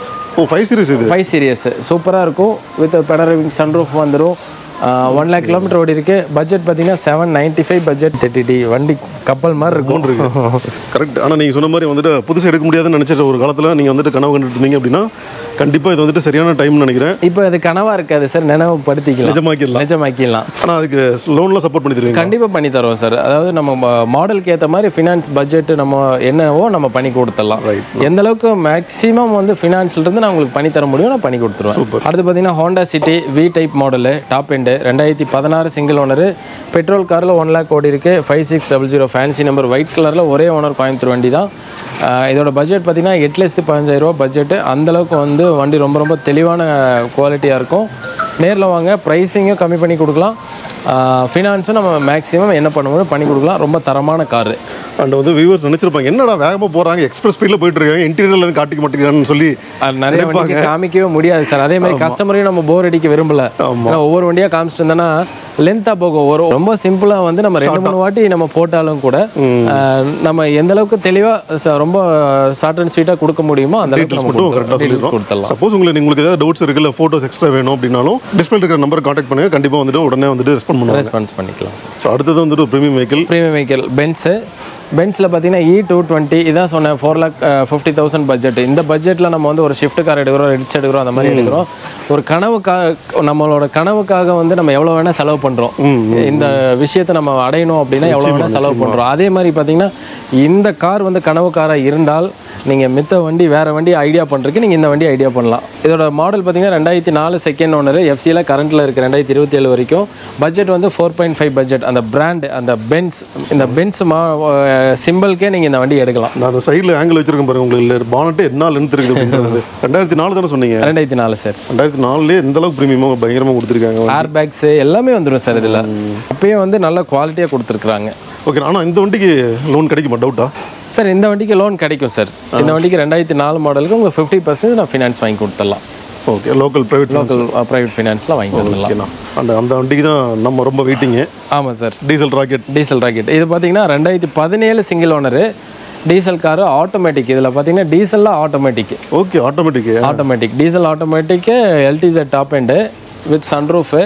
O five series இது ஃபைவ் சீரியஸ் சூப்பராக இருக்கும் வித் பெனரவிங் சன்ரூஃப் வந்துடும் ஒன் லேக் கிலோமீட்டர் ஓடி இருக்கு பட்ஜெட் பார்த்தீங்கன்னா seven ninety five budget thirty D வண்டி கப்பல் மாதிரி இருக்கும் கரெக்ட் ஆனால் நீங்கள் சொன்ன மாதிரி வந்துட்டு புதுசு எடுக்க முடியாதுன்னு நினச்சிட்ட ஒரு காலத்தில் நீங்கள் வந்துட்டு கனவு கண்டுட்டு இருந்தீங்க அப்படின்னா கண்டிப்பாக இது வந்துட்டு சரியான டைம்னு நினைக்கிறேன் இப்போ அது கனவா இருக்காது சார் நினைவுபடுத்திக்கலாம் நிஜமாக்கிடலாம் நிஜமாக்கிடலாம் ஆனால் அதுக்கு லோனில் சப்போர்ட் பண்ணி தருவீங்க கண்டிப்பாக பண்ணி தரோம் சார் அதாவது நம்ம மாடலுக்கு ஏற்ற மாதிரி ஃபினான்ஸ் பட்ஜெட் நம்ம என்னவோ நம்ம பண்ணி கொடுத்துடலாம் எந்த அளவுக்கு மேக்ஸிமம் வந்து ஃபினான்ஸ்ல இருந்து நான் உங்களுக்கு பண்ணி தர முடியும் நான் பண்ணி கொடுத்துருவேன் அடுத்து பார்த்தீங்கன்னா Honda City V type model top end ரெண்டாயிரத்தி பதினாறு சிங்கிள் ஓனர் பெட்ரோல் காரில் ஒன் லேக் ஓடி இருக்கு five six double zero fancy number white கலரில் ஒரே ஓனர் கோயம்புத்தூர் வண்டி தான் ஆஹ் இதோட பட்ஜெட் பார்த்தீங்கன்னா எட்டு லட்சத்து பதினஞ்சாயிரம் ரூபா பட்ஜெட்டு அந்தளவுக்கு வந்து வண்டி ரொம்ப ரொம்ப தெளிவான குவாலிட்டியாக இருக்கும் நேரில் வாங்க ப்ரைஸிங்கும் கம்மி பண்ணி கொடுக்கலாம் ஃபினான்ஸும் நம்ம மேக்ஸிமம் என்ன பண்ணுவோம் பண்ணி கொடுக்கலாம் ரொம்ப தரமான காரு அண்ட் வந்து வியூவர்ஸ் நினச்சிருப்பாங்க என்னடா வேகமாக போகிறாங்க எக்ஸ்பிரஸ் ஸ்பீடில் போயிட்டு இருக்காங்க இன்டீரியர்ல இருந்து காட்டிக்க மாட்டேங்கிறான்னு சொல்லி அது நிறைய வண்டிக்கு காமிக்கவே முடியாது சார் அதே மாதிரி கஸ்டமரையும் நம்ம போர் அடிக்க விரும்பல ஏன்னா ஒவ்வொரு வண்டியாக காமிச்சிட்டு இருந்தோன்னா லென்த்தாக போகும் ஒரு ரொம்ப சிம்பிளாக வந்து நம்ம ரெண்டு மூணு வாட்டி நம்ம போட்டாலும் கூட ஆஹ் நம்ம எந்த அளவுக்கு தெளிவாக ரொம்ப ஷார்ட் அண்ட் ஸ்வீட்டாக கொடுக்க முடியுமோ அந்த அளவுக்கு நம்ம மட்டும் கரெக்டாக டீட்டெயில்ஸ் கொடுத்துடலாம் சப்போஸ் உங்களுக்கு உங்களுக்கு ஏதாவது டவுட்ஸ் இருக்குல்ல ஃபோட்டோஸ் எக்ஸ்ட்ரா வேணும் அப்படின்னாலும் டிஸ்பிளே இருக்கிற நம்பர் காண்டாக்ட் பண்ணுங்க கண்டிப்பாக வந்துட்டு உடனே வந்துட்டு ரெஸ்பாண்ட் பண்ணுவாங்க ரெஸ்பான்ஸ் பண்ணிக்கலாம் சார் ஸோ அடுத்தது வந்துட்டு premium vehicle premium vehicle Benz பென்ஸில் பார்த்தீங்கன்னா இ டூ டுவெண்ட்டி இதான் சொன்னேன் four lakh fifty thousand budget இந்த பட்ஜெட்டில் நம்ம வந்து ஒரு ஷிஃப்ட் கார் எடுக்கிறோம் ரிட்ஸ் எடுக்கிறோம் அந்த மாதிரி எடுக்கிறோம் ஒரு கனவுக்காக நம்மளோட கனவுக்காக வந்து நம்ம எவ்வளோ வேணால் செலவு பண்ணுறோம் இந்த விஷயத்தை நம்ம அடையணும் அப்படின்னா எவ்வளோ வேணால் செலவு பண்ணுறோம் அதே மாதிரி பார்த்தீங்கன்னா இந்த கார் வந்து கனவு காராக இருந்தால் நீங்கள் மித்த வண்டி வேறு வண்டி ஐடியா பண்ணுறதுக்கு நீங்கள் இந்த வண்டி ஐடியா பண்ணலாம் இதோட மாடல் பார்த்தீங்கன்னா ரெண்டாயிரத்தி நாலு செகண்ட் ஓனர் எஃப்சியில் கரண்ட்டில் இருக்குது ரெண்டாயிரத்தி இருபத்தி ஏழு வரைக்கும் பட்ஜெட் வந்து ஃபோர் பாயிண்ட் ஃபைவ் பட்ஜெட் அந்த பிராண்ட் அந்த பென்ஸ் இந்த பென்ஸ் மா சிம்பிள்கே நீங்கள் இந்த வண்டி எடுக்கலாம் நான் அந்த சைடில் ஆங்கிள் வச்சிருக்கேன் பாருங்க உங்களுக்கு பானட்டு என்ன லென்த் இருக்குது அப்படின்றது ரெண்டாயிரத்தி நாலு தானே சொன்னீங்க ரெண்டாயிரத்தி நாலு சார் ரெண்டாயிரத்தி நாலுலேயே எந்த அளவுக்கு ப்ரீமியமாக பயங்கரமாக கொடுத்துருக்காங்க ஏர் பேக்ஸு எல்லாமே வந்துடும் சார் இதில் அப்பயே வந்து நல்ல குவாலிட்டியாக கொடுத்துருக்குறாங்க ஓகே ஆனால் இந்த வண்டிக்கு லோன் கிடைக்குமா டவுட்டா சார் இந்த வண்டிக்கு லோன் கிடைக்கும் சார் இந்த வண்டிக்கு ரெண்டாயிரத்தி நாலு மாடலுக்கு உங்களுக்கு ஃபிஃப்டி பர்சன்ட் நான் ஃபினான்ஸ் வாங்கி கொடுத்துடலாம் okay local private local private ஃபினான்ஸில் வாங்கி கொடுத்துடலாம் ஓகேண்ணா அந்த அந்த வண்டிக்கு தான் நம்ம ரொம்ப வெயிட்டிங்கு ஆமாம் sir diesel rocket diesel rocket இது பார்த்தீங்கன்னா ரெண்டாயிரத்தி பதினேழு single owner diesel car automatic இதில் பார்த்தீங்கன்னா டீசலில் automatic okay automatic automatic diesel ஆட்டோமேட்டிக்கு LTZ top end with sunroof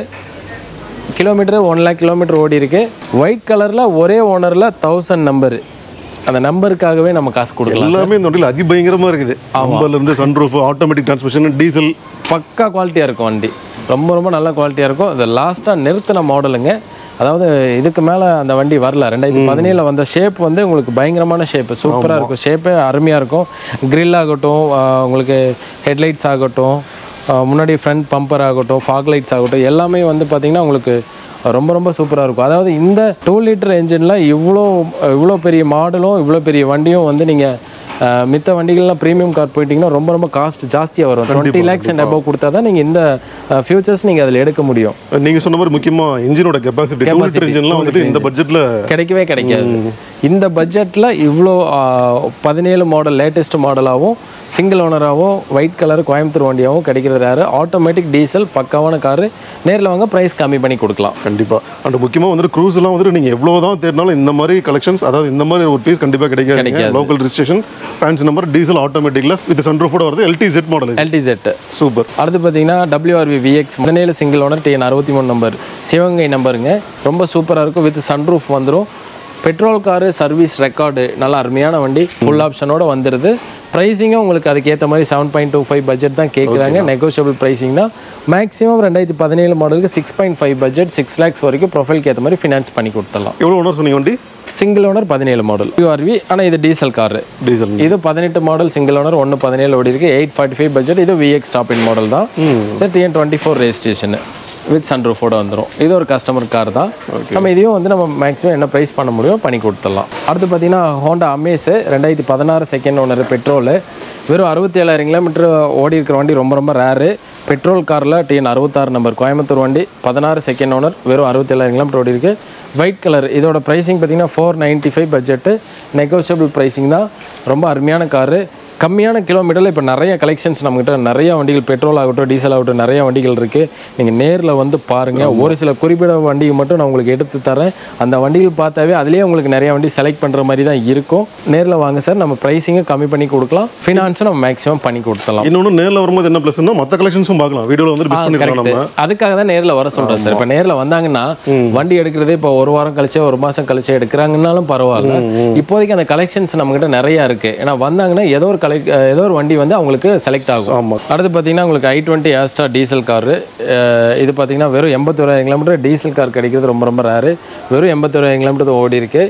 kilometre one lakh kilometre ஓடி இருக்கு ஒயிட் கலரில் ஒரே ஓனரில் தௌசண்ட் நம்பரு அந்த நம்பருக்காகவே நம்ம காசு கொடுக்கலாம் எல்லாமே இந்த வண்டியில் அதிபயங்கரமா இருக்குது நம்பர்ல இருந்து சன்ரூஃப் ஆட்டோமேட்டிக் டிரான்ஸ்மிஷன் டீசல் பக்கா குவாலிட்டியாக இருக்கும் வண்டி ரொம்ப ரொம்ப நல்ல குவாலிட்டியாக இருக்கும் இது லாஸ்ட்டாக நிறுத்தின மாடலுங்க அதாவது இதுக்கு மேலே அந்த வண்டி வரல ரெண்டாயிரத்தி பதினேழில் வந்த ஷேப் வந்து உங்களுக்கு பயங்கரமான ஷேப்பு சூப்பராக இருக்கும் ஷேப்பே அருமையாக இருக்கும் grill ஆகட்டும் ஆஹ் உங்களுக்கு ஹெட்லைட்ஸ் ஆகட்டும் ஆஹ் முன்னாடி ஃப்ரண்ட் பம்பர் ஆகட்டும் ஃபாக் லைட்ஸ் ஆகட்டும் எல்லாமே வந்து பார்த்திங்கன்னா உங்களுக்கு ரொம்ப ரொம்ப சூப்பராக இருக்கும் அதாவது இந்த டூ லிட்டர் என்ஜினில் இவ்வளோ இவ்வளோ பெரிய மாடலும் இவ்வளோ பெரிய வண்டியும் வந்து நீங்கள் மித்த வண்டிகள்லாம் ப்ரீமியம் கார் போயிட்டீங்கன்னா ரொம்ப ரொம்ப காஸ்ட் ஜாஸ்தியாக வரும் டுவெண்ட்டி லேக்ஸ் அண்ட் அபவ் கொடுத்தா தான் நீங்கள் இந்த ஃபியூச்சர்ஸ் நீங்கள் அதில் எடுக்க முடியும் நீங்க சொன்ன மாதிரி முக்கியமா இன்ஜினோட கெப்பாசிட்டி டூ லிட்டர் இன்ஜின்லாம் வந்துட்டு இந்த பட்ஜெட்ல கிடைக்கவே கிடைக்காது இந்த பட்ஜெட்டில் இவ்வளோ பதினேழு மாடல் லேட்டஸ்ட் மாடலாகவும் சிங்கிள் ஓனராகவும் ஒயிட் கலர் கோயம்புத்தூர் வண்டியாகவும் கிடைக்கிறது யாரு ஆட்டோமேட்டிக் டீசல் பக்காவான காரு நேரில் வாங்க ப்ரைஸ் கம்மி பண்ணி கொடுக்கலாம் கண்டிப்பா அண்ட் முக்கியமா வந்துட்டு க்ரூஸ் எல்லாம் வந்துட்டு நீங்க எவ்வளவுதான் தேடினாலும் இந்த மாதிரி கலெக்ஷன்ஸ் அதாவது இந்த மாதிரி ஒரு பீஸ் கண்டிப்பா கிடைக்காது கிடைக்காது. Local registration fancy number diesel ஆட்டோமேட்டிக்ல வித் சன்ரூஃபோட வருது LD set model LD set super அடுத்து பார்த்தீங்கன்னா டபிள்யூஆர்வி விஎக்ஸ் பதினேழு சிங்கிள் ஓனர் டிஎன் அறுபத்தி மூணு நம்பர் சிவகங்கை நம்பருங்க ரொம்ப சூப்பராக இருக்கும் வித் சன்ரூஃப் வந்துடும் பெட்ரோல் காரு சர்வீஸ் ரெக்கார்டு நல்ல அருமையான வண்டி ஃபுல் ஆப்ஷனோட வந்துடுது ப்ரைஸிங்கும் உங்களுக்கு அதுக்கேற்ற மாதிரி seven point two five budget தான் கேட்குறாங்க நெகோஷியபிள் ப்ரைஸிங் தான் மேக்ஸிமம் ரெண்டாயிரத்தி பதினேழு மாடலுக்கு six point five budget six lakhs வரைக்கும் ப்ரொஃபைல்க்கு ஏற்ற மாதிரி ஃபினான்ஸ் பண்ணி கொடுத்துடலாம் எவ்வளவு ஓனர் சொன்னீங்க வண்டி சிங்கிள் ஓனர் பதினேழு மாடல் யூஆர்வி ஆனால் இது டீசல் காரு டீசல் இது பதினெட்டு மாடல் சிங்கிள் ஓனர் ஒன்று பதினேழு ஓடி இருக்கு எயிட் ஃபார்ட்டி ஃபைவ் பட்ஜெட் இது விஎக்ஸ் டாப் இன் மாடல் தான் இது TN twenty four registration with சன்ரூஃபோட வந்துடும் இது ஒரு கஸ்டமர் கார் தான் நம்ம இதையும் வந்து நம்ம மேக்ஸிமம் என்ன ப்ரைஸ் பண்ண முடியும் பண்ணி கொடுத்துடலாம் அடுத்து பார்த்தீங்கன்னா ஹோண்டா அமேஸ் ரெண்டாயிரத்தி பதினாறு செகண்ட் ஓனர் பெட்ரோலு வெறும் அறுபத்தி ஏழாயிரம் கிலோமீட்டர் ஓடி இருக்கிற வண்டி ரொம்ப ரொம்ப ரேரு பெட்ரோல் காரில் டிஎன் அறுபத்தாறு நம்பர் கோயம்புத்தூர் வண்டி பதினாறு செகண்ட் ஓனர் வெறும் அறுபத்தேழாயிரம் கிலோமீட்டர் ஓடி இருக்கு ஒயிட் கலர் இதோட ப்ரைஸிங் பார்த்தீங்கன்னா four ninety five budget negotiable pricing தான் ரொம்ப அருமையான காரு கம்மியான கிலோமீட்டரில் இப்போ நிறைய கலெக்ஷன்ஸ் நம்மகிட்ட நிறைய வண்டிகள் பெட்ரோல் ஆகட்டும் டீசல் ஆகட்டும் நிறைய வண்டிகள் இருக்குது நீங்கள் நேரில் வந்து பாருங்கள் ஒரு சில குறிப்பிட்ட வண்டியை மட்டும் நான் உங்களுக்கு எடுத்து தரேன் அந்த வண்டிகள் பார்த்தாவே அதுலேயே உங்களுக்கு நிறைய வண்டி செலக்ட் பண்ணுற மாதிரி தான் இருக்கும் நேரில் வாங்க சார் நம்ம ப்ரைஸிங்கை கம்மி பண்ணி கொடுக்கலாம் ஃபினான்ஸும் நம்ம மேக்ஸிமம் பண்ணி கொடுத்துடலாம் இன்னொன்று நேரில் வரும்போது என்ன ப்ளஸ்னா மற்ற கலெக்ஷன்ஸும் பார்க்கலாம் வீடியோவில் வந்து பிஸ் பண்ணிக்கலாம் நம்ம அதுக்காக தான் நேரில் வர சொல்கிறேன் சார் இப்போ நேரில் வந்தாங்கன்னா வண்டி எடுக்கிறதே இப்போ ஒரு வாரம் கழிச்சு ஒரு மாதம் கழிச்சு எடுக்கிறாங்கன்னாலும் பரவாயில்ல இப்போதைக்கு அந்த கலெக்ஷன்ஸ் நம்மகிட்ட நிறையா இருக்குது ஏன்னா வந்தாங்கன்னா ஏதோ ஒரு கலெக் ஏதோ ஒரு வண்டி வந்து அவங்களுக்கு செலக்ட் ஆகும் ஆமா. அடுத்து பார்த்தீங்கன்னா உங்களுக்கு i twenty Asta diesel car இது பார்த்தீங்கன்னா வெறும் எண்பத்தோராயிரம் கிலோமீட்டர் டீசல் கார் கிடைக்கிறது ரொம்ப ரொம்ப ரேரு வெறும் எண்பத்தோராயிரம் கிலோமீட்டர் ஓடி இருக்கு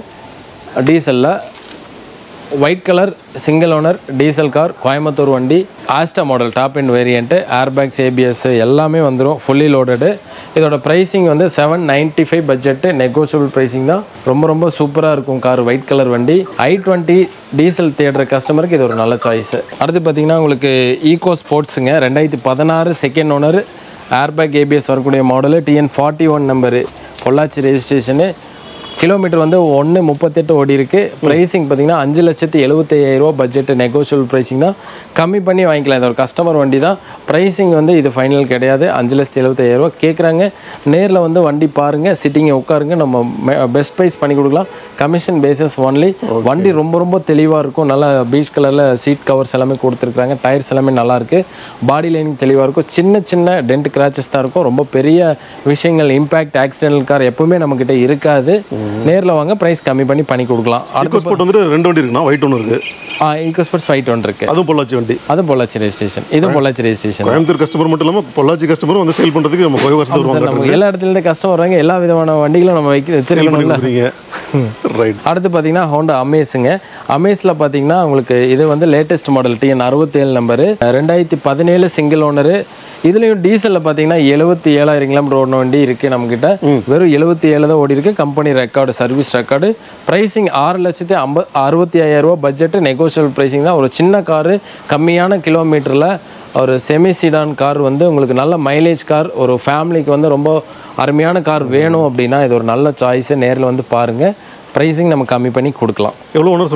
டீசலில் white colour single owner diesel car Coimbatore வண்டி Asta model top end variant airbags ABS எல்லாமே வந்துடும் ஃபுல்லி லோடடு இதோட ப்ரைஸிங் வந்து seven ninety five budget negotiable pricing தான் ரொம்ப ரொம்ப சூப்பராக இருக்கும் கார் ஒயிட் கலர் வண்டி ஐ டுவெண்ட்டி டீசல் தேடுற கஸ்டமருக்கு இது ஒரு நல்ல சாய்ஸ் அடுத்து பார்த்தீங்கன்னா உங்களுக்கு ஈகோ ஸ்போர்ட்ஸுங்க ரெண்டாயிரத்தி பதினாறு செகண்ட் ஓனர் ஏர்பேக் ஏபிஎஸ் வரக்கூடிய model TN forty one number Pollachi registration kilometre வந்து ஒன்று முப்பத்தெட்டு ஓடி இருக்கு ப்ரைஸிங் பார்த்தீங்கன்னா அஞ்சு லட்சத்தி எழுபத்தையாயிரம் ரூபா பட்ஜெட் நெகோஷியபிள் ப்ரைஸிங் தான் கம்மி பண்ணி வாங்கிக்கலாம் இது ஒரு கஸ்டமர் வண்டி தான் ப்ரைஸிங் வந்து இது ஃபைனல் கிடையாது அஞ்சு லட்சத்தி எழுபத்தையாயிரம் ரூபா கேட்குறாங்க நேரில் வந்து வண்டி பாருங்கள் சிட்டிங்கை உட்காருங்க நம்ம பெஸ்ட் ப்ரைஸ் பண்ணி கொடுக்கலாம் கமிஷன் பேசிஸ் ஒன்லி வண்டி ரொம்ப ரொம்ப தெளிவாக இருக்கும் நல்லா பீச் கலரில் சீட் கவர்ஸ் எல்லாமே கொடுத்துருக்காங்க டயர்ஸ் எல்லாமே நல்லா இருக்கு பாடி லைனிங் தெளிவாக இருக்கும் சின்ன சின்ன டென்ட் கிராச்சஸ் தான் இருக்கும் ரொம்ப பெரிய விஷயங்கள் இம்பாக்ட் ஆக்சிடென்டல் கார் எப்பவுமே நம்மக்கிட்ட இருக்காது நேரில் வாங்க ப்ரைஸ் கம்மி பண்ணி பண்ணி கொடுக்கலாம் ஈகோ ஸ்போர்ட் வந்துட்டு ரெண்டு வண்டி இருக்குண்ணா ஒயிட் ஒன்று இருக்கு இன்கஸ்பர்ட்ஸ் ஃபைட் ஒன் இருக்கு அதுவும் பொள்ளாச்சி வண்டி அது பொள்ளாச்சி ரெஜிஸ்ட்ரேஷன் இது பொள்ளாச்சி ரெஜிஸ்ட்ரேஷன் கோயம்புத்தூர் கஸ்டமர் மட்டும் இல்லாமல் பொள்ளாச்சி கஸ்டமர் வந்து சேல் பண்ணுறதுக்கு நம்ம கோவை வருஷத்துக்கு சார் வருவாங்க நம்ம எல்லா இடத்துல இருந்து கஸ்டமர் வராங்க எல்லா விதமான வண்டிகளும் நம்ம வைக்க சேல் பண்ணி வச்சிருக்கணும்ல கொடுக்குறீங்க ரைட் அடுத்து பார்த்தீங்கன்னா ஹோண்டா அமேஸுங்க அமேஸில் பார்த்தீங்கன்னா உங்களுக்கு இது வந்து லேட்டஸ்ட் மாடல் டிஎன் அறுபத்தேழு நம்பரு ரெண்டாயிரத்தி பதினேழு சிங்கிள் ஓனரு இதுலேயும் டீசலில் பார்த்தீங்கன்னா எழுபத்தி ஏழாயிரம் கிலோமீட்டர் ஓடின வண்டி இருக்குது நம்மக்கிட்ட வெறும் எழுபத்தி ஏழு தான் ஓடி இருக்கு company record service record pricing ஆறு லட்சத்தி ஐம்ப அறுபத்தி ஐயாயிரம் ரூபா பட்ஜெட்டு நெகோஷியபிள் ப்ரைஸிங் தான் ஒரு சின்ன காரு கம்மியான கிலோமீட்டரில் ஒரு செமி சிடான் கார் வந்து உங்களுக்கு நல்ல மைலேஜ் கார் ஒரு ஃபேமிலிக்கு வந்து ரொம்ப அருமையான கார் வேணும் அப்படின்னா இது ஒரு நல்ல சாய்ஸு நேரில் வந்து பாருங்கள் ப்ரைஸிங் நம்ம கம்மி பண்ணி கொடுக்கலாம் எவ்வளோ ஓனர் சொன்னீங்க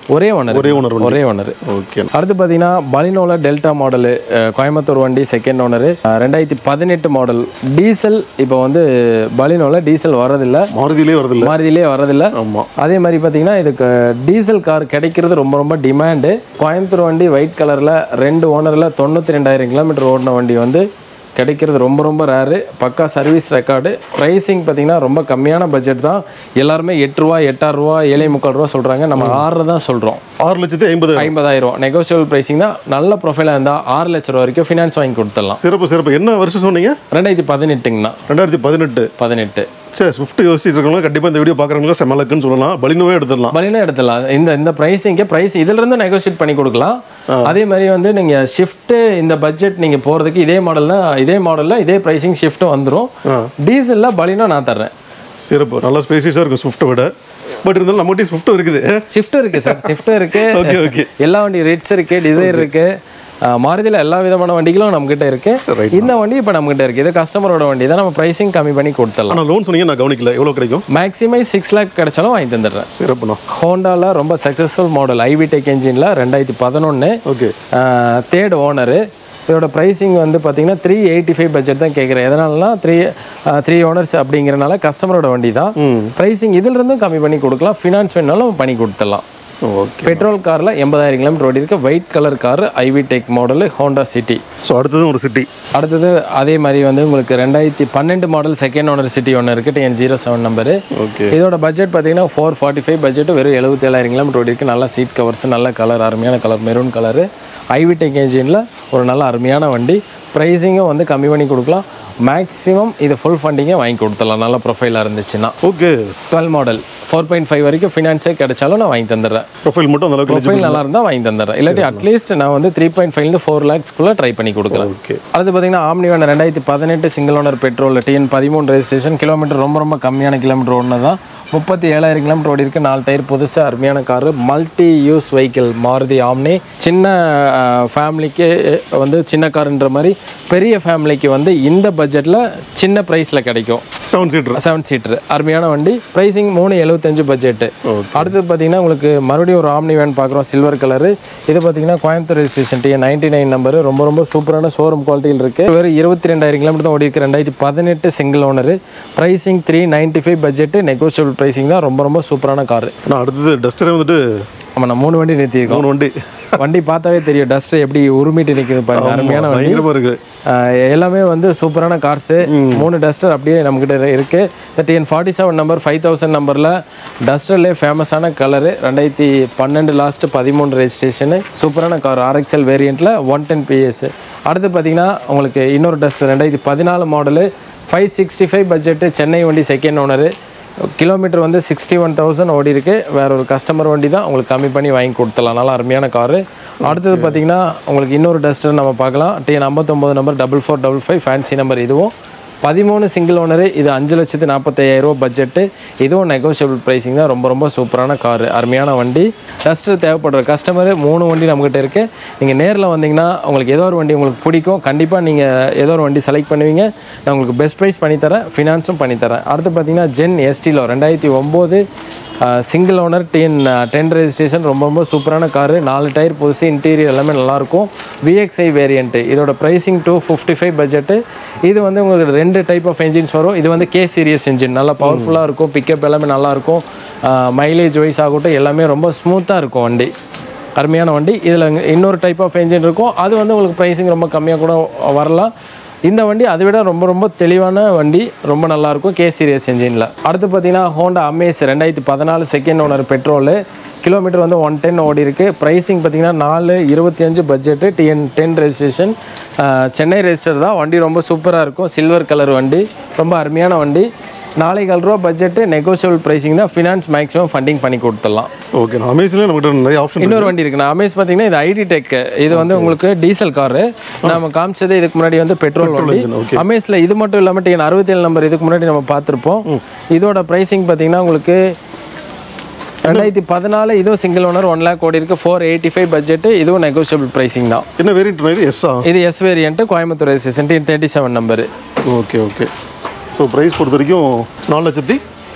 ஒரே ஓனர் ஒரே owner வண்டி. ஒரே ஓனர் ஓகே அடுத்து பார்த்தீங்கன்னா பலினோல டெல்டா மாடலு கோயம்புத்தூர் வண்டி செகண்ட் ஓனரு ரெண்டாயிரத்தி பதினெட்டு மாடல் டீசல் இப்போ வந்து பலினோல டீசல் வரதில்ல மாருதியிலே வருதில்ல மாருதியிலே வரதில்ல ஆமாம் அதே மாதிரி பார்த்தீங்கன்னா இதுக்கு டீசல் கார் கிடைக்கிறது ரொம்ப ரொம்ப டிமாண்டு கோயம்புத்தூர் வண்டி ஒயிட் கலரில் ரெண்டு ஓனரில் தொண்ணூற்றி ரெண்டாயிரம் கிலோமீட்டர் ஓடின வண்டி வந்து கிடைக்கிறது ரொம்ப ரொம்ப ரேரு பக்கா சர்வீஸ் ரெக்கார்டு ப்ரைஸிங் பார்த்தீங்கன்னா ரொம்ப கம்மியான பட்ஜெட் தான் எல்லாருமே எட்டு ரூபா எட்டாயிரம் ரூபா ஏழை முக்கால் ரூபா சொல்கிறாங்க நம்ம ஆறு தான் சொல்கிறோம் ஆறு லட்சத்தி ஐம்பது ஐம்பதாயிரம் ரூபா நெகோசியபிள் ப்ரைஸிங் தான் நல்ல ப்ரொஃபைலாக இருந்தால் ஆறு லட்ச ரூபா வரைக்கும் ஃபினான்ஸ் வாங்கி கொடுத்துடலாம் சிறப்பு சிறப்பு என்ன வருஷம் சொன்னீங்க ரெண்டாயிரத்தி பதினெட்டுங்கண்ணா ரெண்டாயிரத்தி பதினெட்டு பதினெட்டு சரி ஸ்விஃப்ட் யோசிச்சுட்டு இருக்கவங்க கண்டிப்பாக இந்த வீடியோ பார்க்குறவங்க செம்மலக்குன்னு சொல்லலாம் பலினோவே எடுத்துடலாம் பலினா எடுத்துடலாம் இந்த இந்த ப்ரைஸிங்கே ப்ரைஸ் இதுல இருந்து நெகோஷியேட் பண்ணி கொடுக்கலாம் அதே மாதிரி வந்து நீங்க ஷிஃப்ட் இந்த பட்ஜெட் நீங்க போறதுக்கு இதே மாடல்ல இதே மாடல்ல இதே ப்ரைசிங் ஷிஃப்ட் வந்துரும் டீசல்ல பலினா நான் தர்றேன் சிறப்பு நல்லா ஸ்பேசியஸாக இருக்கும் ஸ்விஃப்ட்டை விட பட் இருந்தாலும் நம்மகிட்ட ஸ்விஃப்ட்டும் இருக்குது ஷிஃப்ட் இருக்கு சார் ஷிஃப்ட் இருக்கு ஓகே ஓகே எல்லா வண்டி ரிட்ஸ் இருக்கு டிசைர் இருக்கு அஹ், மாருதியில எல்லா விதமான வண்டிகளும் நம்மகிட்ட இருக்கு இந்த வண்டி இப்போ நம்மகிட்ட இருக்கு இது கஸ்டமரோட வண்டி தான் நம்ம ப்ரைசிங் கம்மி பண்ணி கொடுத்துடலாம் ஆனால் லோன் சொன்னீங்க நான் கவனிக்கல எவ்வளோ கிடைக்கும் மேக்ஸிமைஸ் சிக்ஸ் லேக் கிடைச்சாலும் வாங்கி தந்துடுறேன் சிறப்புண்ணா ஹோண்டாவில் ரொம்ப சக்ஸஸ்ஃபுல் மாடல் ஐவி டெக் இன்ஜினில் ரெண்டாயிரத்தி பதினொன்று ஓகே தேர்ட் ஓனரு இதோட ப்ரைஸிங் வந்து பார்த்தீங்கன்னா த்ரீ எயிட்டி ஃபைவ் பட்ஜெட் தான் கேட்குறேன் எதனாலனா த்ரீ த்ரீ ஓனர்ஸ் அப்படிங்கிறனால கஸ்டமரோட வண்டி தான் ப்ரைஸிங் இதுல இருந்தும் கம்மி பண்ணி கொடுக்கலாம் ஃபினான்ஸ் வேணாலும் பண்ணி கொடுத்துடலாம் ஓகே பெட்ரோல் காரில் எண்பதாயிரம் கிலோமீட்டர் ஓடி இருக்கு white colour car iVTEC model Honda City so அடுத்ததும் ஒரு சிட்டி அடுத்தது அதே மாதிரி வந்து உங்களுக்கு ரெண்டாயிரத்தி பன்னெண்டு மாடல் செகண்ட் ஓனர் சிட்டி ஒன்று இருக்குது TN zero seven number okay இதோட பட்ஜெட் பார்த்தீங்கன்னா ஃபோர் ஃபார்ட்டி ஃபைவ் பட்ஜெட் வெறும் எழுபத்தேழாயிரம் கிலோமீட்டர் ஓடி இருக்கு நல்ல சீட் கவர்ஸ் நல்ல கலர் அருமையான colour maroon colour iVTEC இன்ஜினில் ஒரு நல்ல அருமையான வண்டி ப்ரைஸிங்கும் வந்து கம்மி பண்ணி கொடுக்கலாம் மேக்ஸிமம் இது ஃபுல் ஃபண்டிங்கே வாங்கி கொடுத்துடலாம் நல்ல ப்ரொஃபைலாக இருந்துச்சுன்னா okay twelve model four point five வரைக்கும் ஃபினான்ஸே கிடைச்சாலும் நான் வாங்கி தந்துடுறேன் ப்ரொஃபைல் மட்டும் அந்த அளவுக்கு ப்ரொஃபைல் நல்லா இருந்தால் வாங்கி தந்துடுறேன் இல்லாட்டி அட்லீஸ்ட் நான் வந்து த்ரீ பாயிண்ட் ஃபைவ்லேருந்து ஃபோர் லேக்ஸ்க்குள்ளே ட்ரை பண்ணி கொடுக்குறேன் ஓகே அடுத்து பார்த்தீங்கன்னா ஆம்னி வேன் ரெண்டாயிரத்தி பதினெட்டு சிங்கிள் ஓனர் பெட்ரோல் டிஎன் பதிமூணு ரெஜிஸ்ட்ரேஷன் கிலோமீட்டர் ரொம்ப ரொம்ப கம்மியான கிலோமீட்டர் ஒன்று தான் முப்பத்தி ஏழாயிரம் கிலோமீட்டர் ஓடி இருக்கு நாலு டயர் புதுசு அருமையான car multi use vehicle Maruti Omni சின்ன ஃபேமிலிக்கு வந்து சின்ன காருன்ற மாதிரி பெரிய ஃபேமிலிக்கு வந்து இந்த பட்ஜெட்டில் சின்ன ப்ரைஸில் கிடைக்கும் செவன் சீட்டர் செவன் சீட்டர் அருமையான வண்டி ப்ரைஸிங் மூணு எழுபத்தஞ்சு பட்ஜெட்டு அடுத்து பார்த்தீங்கன்னா உங்களுக்கு மறுபடியும் ஒரு ஆம்னி வேன் பார்க்குறோம் சில்வர் கலரு இது பார்த்தீங்கன்னா Coimbatore registration T ninety nine number ரொம்ப ரொம்ப சூப்பரான ஷோரூம் குவாலிட்டியில் இருக்குது வெறும் இருபத்தி ரெண்டாயிரம் கிலோமீட்டர் தான் ஓடி இருக்கு ரெண்டாயிரத்தி பதினெட்டு single owner pricing three ninety five budget negotiable pricing தான் ரொம்ப ரொம்ப சூப்பரான காரு நான் அடுத்தது டஸ்டரே வந்துட்டு ஆமாம் நான் மூணு வண்டி நிறுத்தியிருக்கோம் மூணு வண்டி வண்டி பார்த்தாவே தெரியும் டஸ்ட் எப்படி உருமிட்டு நிற்குது பாருங்க அருமையான வண்டி பயங்கரமாக இருக்கு ஆஹ் எல்லாமே வந்து சூப்பரான கார்ஸு மூணு டஸ்டர் அப்படியே நம்மக்கிட்ட இருக்கு இந்த TN forty seven number five thousand நம்பரில் டஸ்டர்லேயே ஃபேமஸான கலரு ரெண்டாயிரத்தி பன்னெண்டு லாஸ்ட் பதிமூணு ரெஜிஸ்ட்ரேஷனு சூப்பரான கார் ஆர்எக்ஸ்எல் வேரியண்ட்டில் ஒன் டென் பிஎஸ் அடுத்து பார்த்தீங்கன்னா உங்களுக்கு இன்னொரு டஸ்டர் ரெண்டாயிரத்தி பதினாலு model five sixty five budget Chennai வண்டி செகண்ட் ஓனரு கிலோமீட்டர் வந்து சிக்ஸ்டி ஒன் தௌசண்ட் ஓடி இருக்கு வேற ஒரு கஸ்டமர் வண்டி தான் உங்களுக்கு கம்மி பண்ணி வாங்கி கொடுத்துடலாம் நல்லா அருமையான காரு அடுத்தது பார்த்தீங்கன்னா உங்களுக்கு இன்னொரு டஸ்டர் நம்ம பார்க்கலாம் டிஎன் ஐம்பத்தொம்போது number double four double five fancy number இதுவும் பதிமூணு சிங்கிள் ஓனரு இது அஞ்சு லட்சத்து நாற்பத்தையாயிரம் ரூபா பட்ஜெட்டு இதுவும் நெகோஷியபிள் ப்ரைஸிங் தான் ரொம்ப ரொம்ப சூப்பரான காரு அருமையான வண்டி டஸ்டர் தேவைப்படுற கஸ்டமர் மூணு வண்டி நம்மகிட்ட இருக்குது நீங்கள் நேரில் வந்தீங்கன்னா உங்களுக்கு ஏதோ ஒரு வண்டி உங்களுக்கு பிடிக்கும் கண்டிப்பாக நீங்கள் ஏதோ ஒரு வண்டி செலக்ட் பண்ணுவீங்க நான் உங்களுக்கு பெஸ்ட் ப்ரைஸ் பண்ணித்தரேன் ஃபினான்ஸும் பண்ணித்தரேன் அடுத்து பார்த்தீங்கன்னா ஜென் எஸ்டிலோ ரெண்டாயிரத்தி ஒம்பது single owner ten ten registration ரொம்ப ரொம்ப சூப்பரான காரு நாலு டயர் புதுசு இன்டீரியர் எல்லாமே நல்லாயிருக்கும் விஎக்ஸ்ஐ வேரியண்ட்டு இதோட pricing two fifty five budget இது வந்து உங்களுக்கு ரெண்டு டைப் ஆஃப் என்ஜின்ஸ் வரும் இது வந்து கே சீரியஸ் என்ஜின் நல்லா பவர்ஃபுல்லாக இருக்கும் பிக்கப் எல்லாமே நல்லாயிருக்கும் மைலேஜ் வைஸ் ஆகட்டும் எல்லாமே ரொம்ப ஸ்மூத்தாக இருக்கும் வண்டி அருமையான வண்டி இதில் இன்னொரு டைப் ஆஃப் என்ஜின் இருக்கும் அது வந்து உங்களுக்கு ப்ரைஸிங் ரொம்ப கம்மியாக கூட வரலாம் இந்த வண்டி அதை விட ரொம்ப ரொம்ப தெளிவான வண்டி ரொம்ப நல்லாயிருக்கும் கே சீரியஸ் என்ஜினில் அடுத்து பார்த்தீங்கன்னா ஹோண்டா அமேஸ் ரெண்டாயிரத்தி பதினாலு செகண்ட் ஓனர் பெட்ரோலு கிலோமீட்டர் வந்து ஒன் டென் ஓடி இருக்கு ப்ரைஸிங் பார்த்தீங்கன்னா நாலு இருபத்தி அஞ்சு budget TN ten registration Chennai register தான் வண்டி ரொம்ப சூப்பராக இருக்கும் சில்வர் கலர் வண்டி ரொம்ப அருமையான வண்டி நாளைக்கு ரூபா பட்ஜெட்டு நெகோஷியபிள் ப்ரைஸிங் தான் ஃபினான்ஸ் மேக்ஸிமம் ஃபண்டிங் பண்ணி கொடுத்துடலாம் ஓகே நான் அமேசில் நம்மகிட்ட நிறைய ஆப்ஷன் இன்னொரு வண்டி இருக்கு நான் அமேஸ் பார்த்தீங்கன்னா இது ஐடி டெக் இது வந்து உங்களுக்கு டீசல் காரு நம்ம காமிச்சது இதுக்கு முன்னாடி வந்து பெட்ரோல் வண்டி engine, okay. அமேஸ்ல இது மட்டும் இல்லாமல் டிஎன் அறுபத்தேழு நம்பர் இதுக்கு முன்னாடி நம்ம பார்த்துருப்போம் இதோட ப்ரைஸிங் பார்த்தீங்கன்னா உங்களுக்கு ரெண்டாயிரத்தி பதினாலு இதுவும் சிங்கிள் ஓனர் ஒன் லேக் ஓடி இருக்கு ஃபோர் எயிட்டி ஃபைவ் பட்ஜெட்டு இதுவும் நெகோஷியபிள் ப்ரைஸிங் தான் என்ன வேரியன்ட் இது எஸ்ஸா இது S variant Coimbatore registration thirty seven number okay okay so price பொறுத்த வரைக்கும் நாலு லட்சத்தி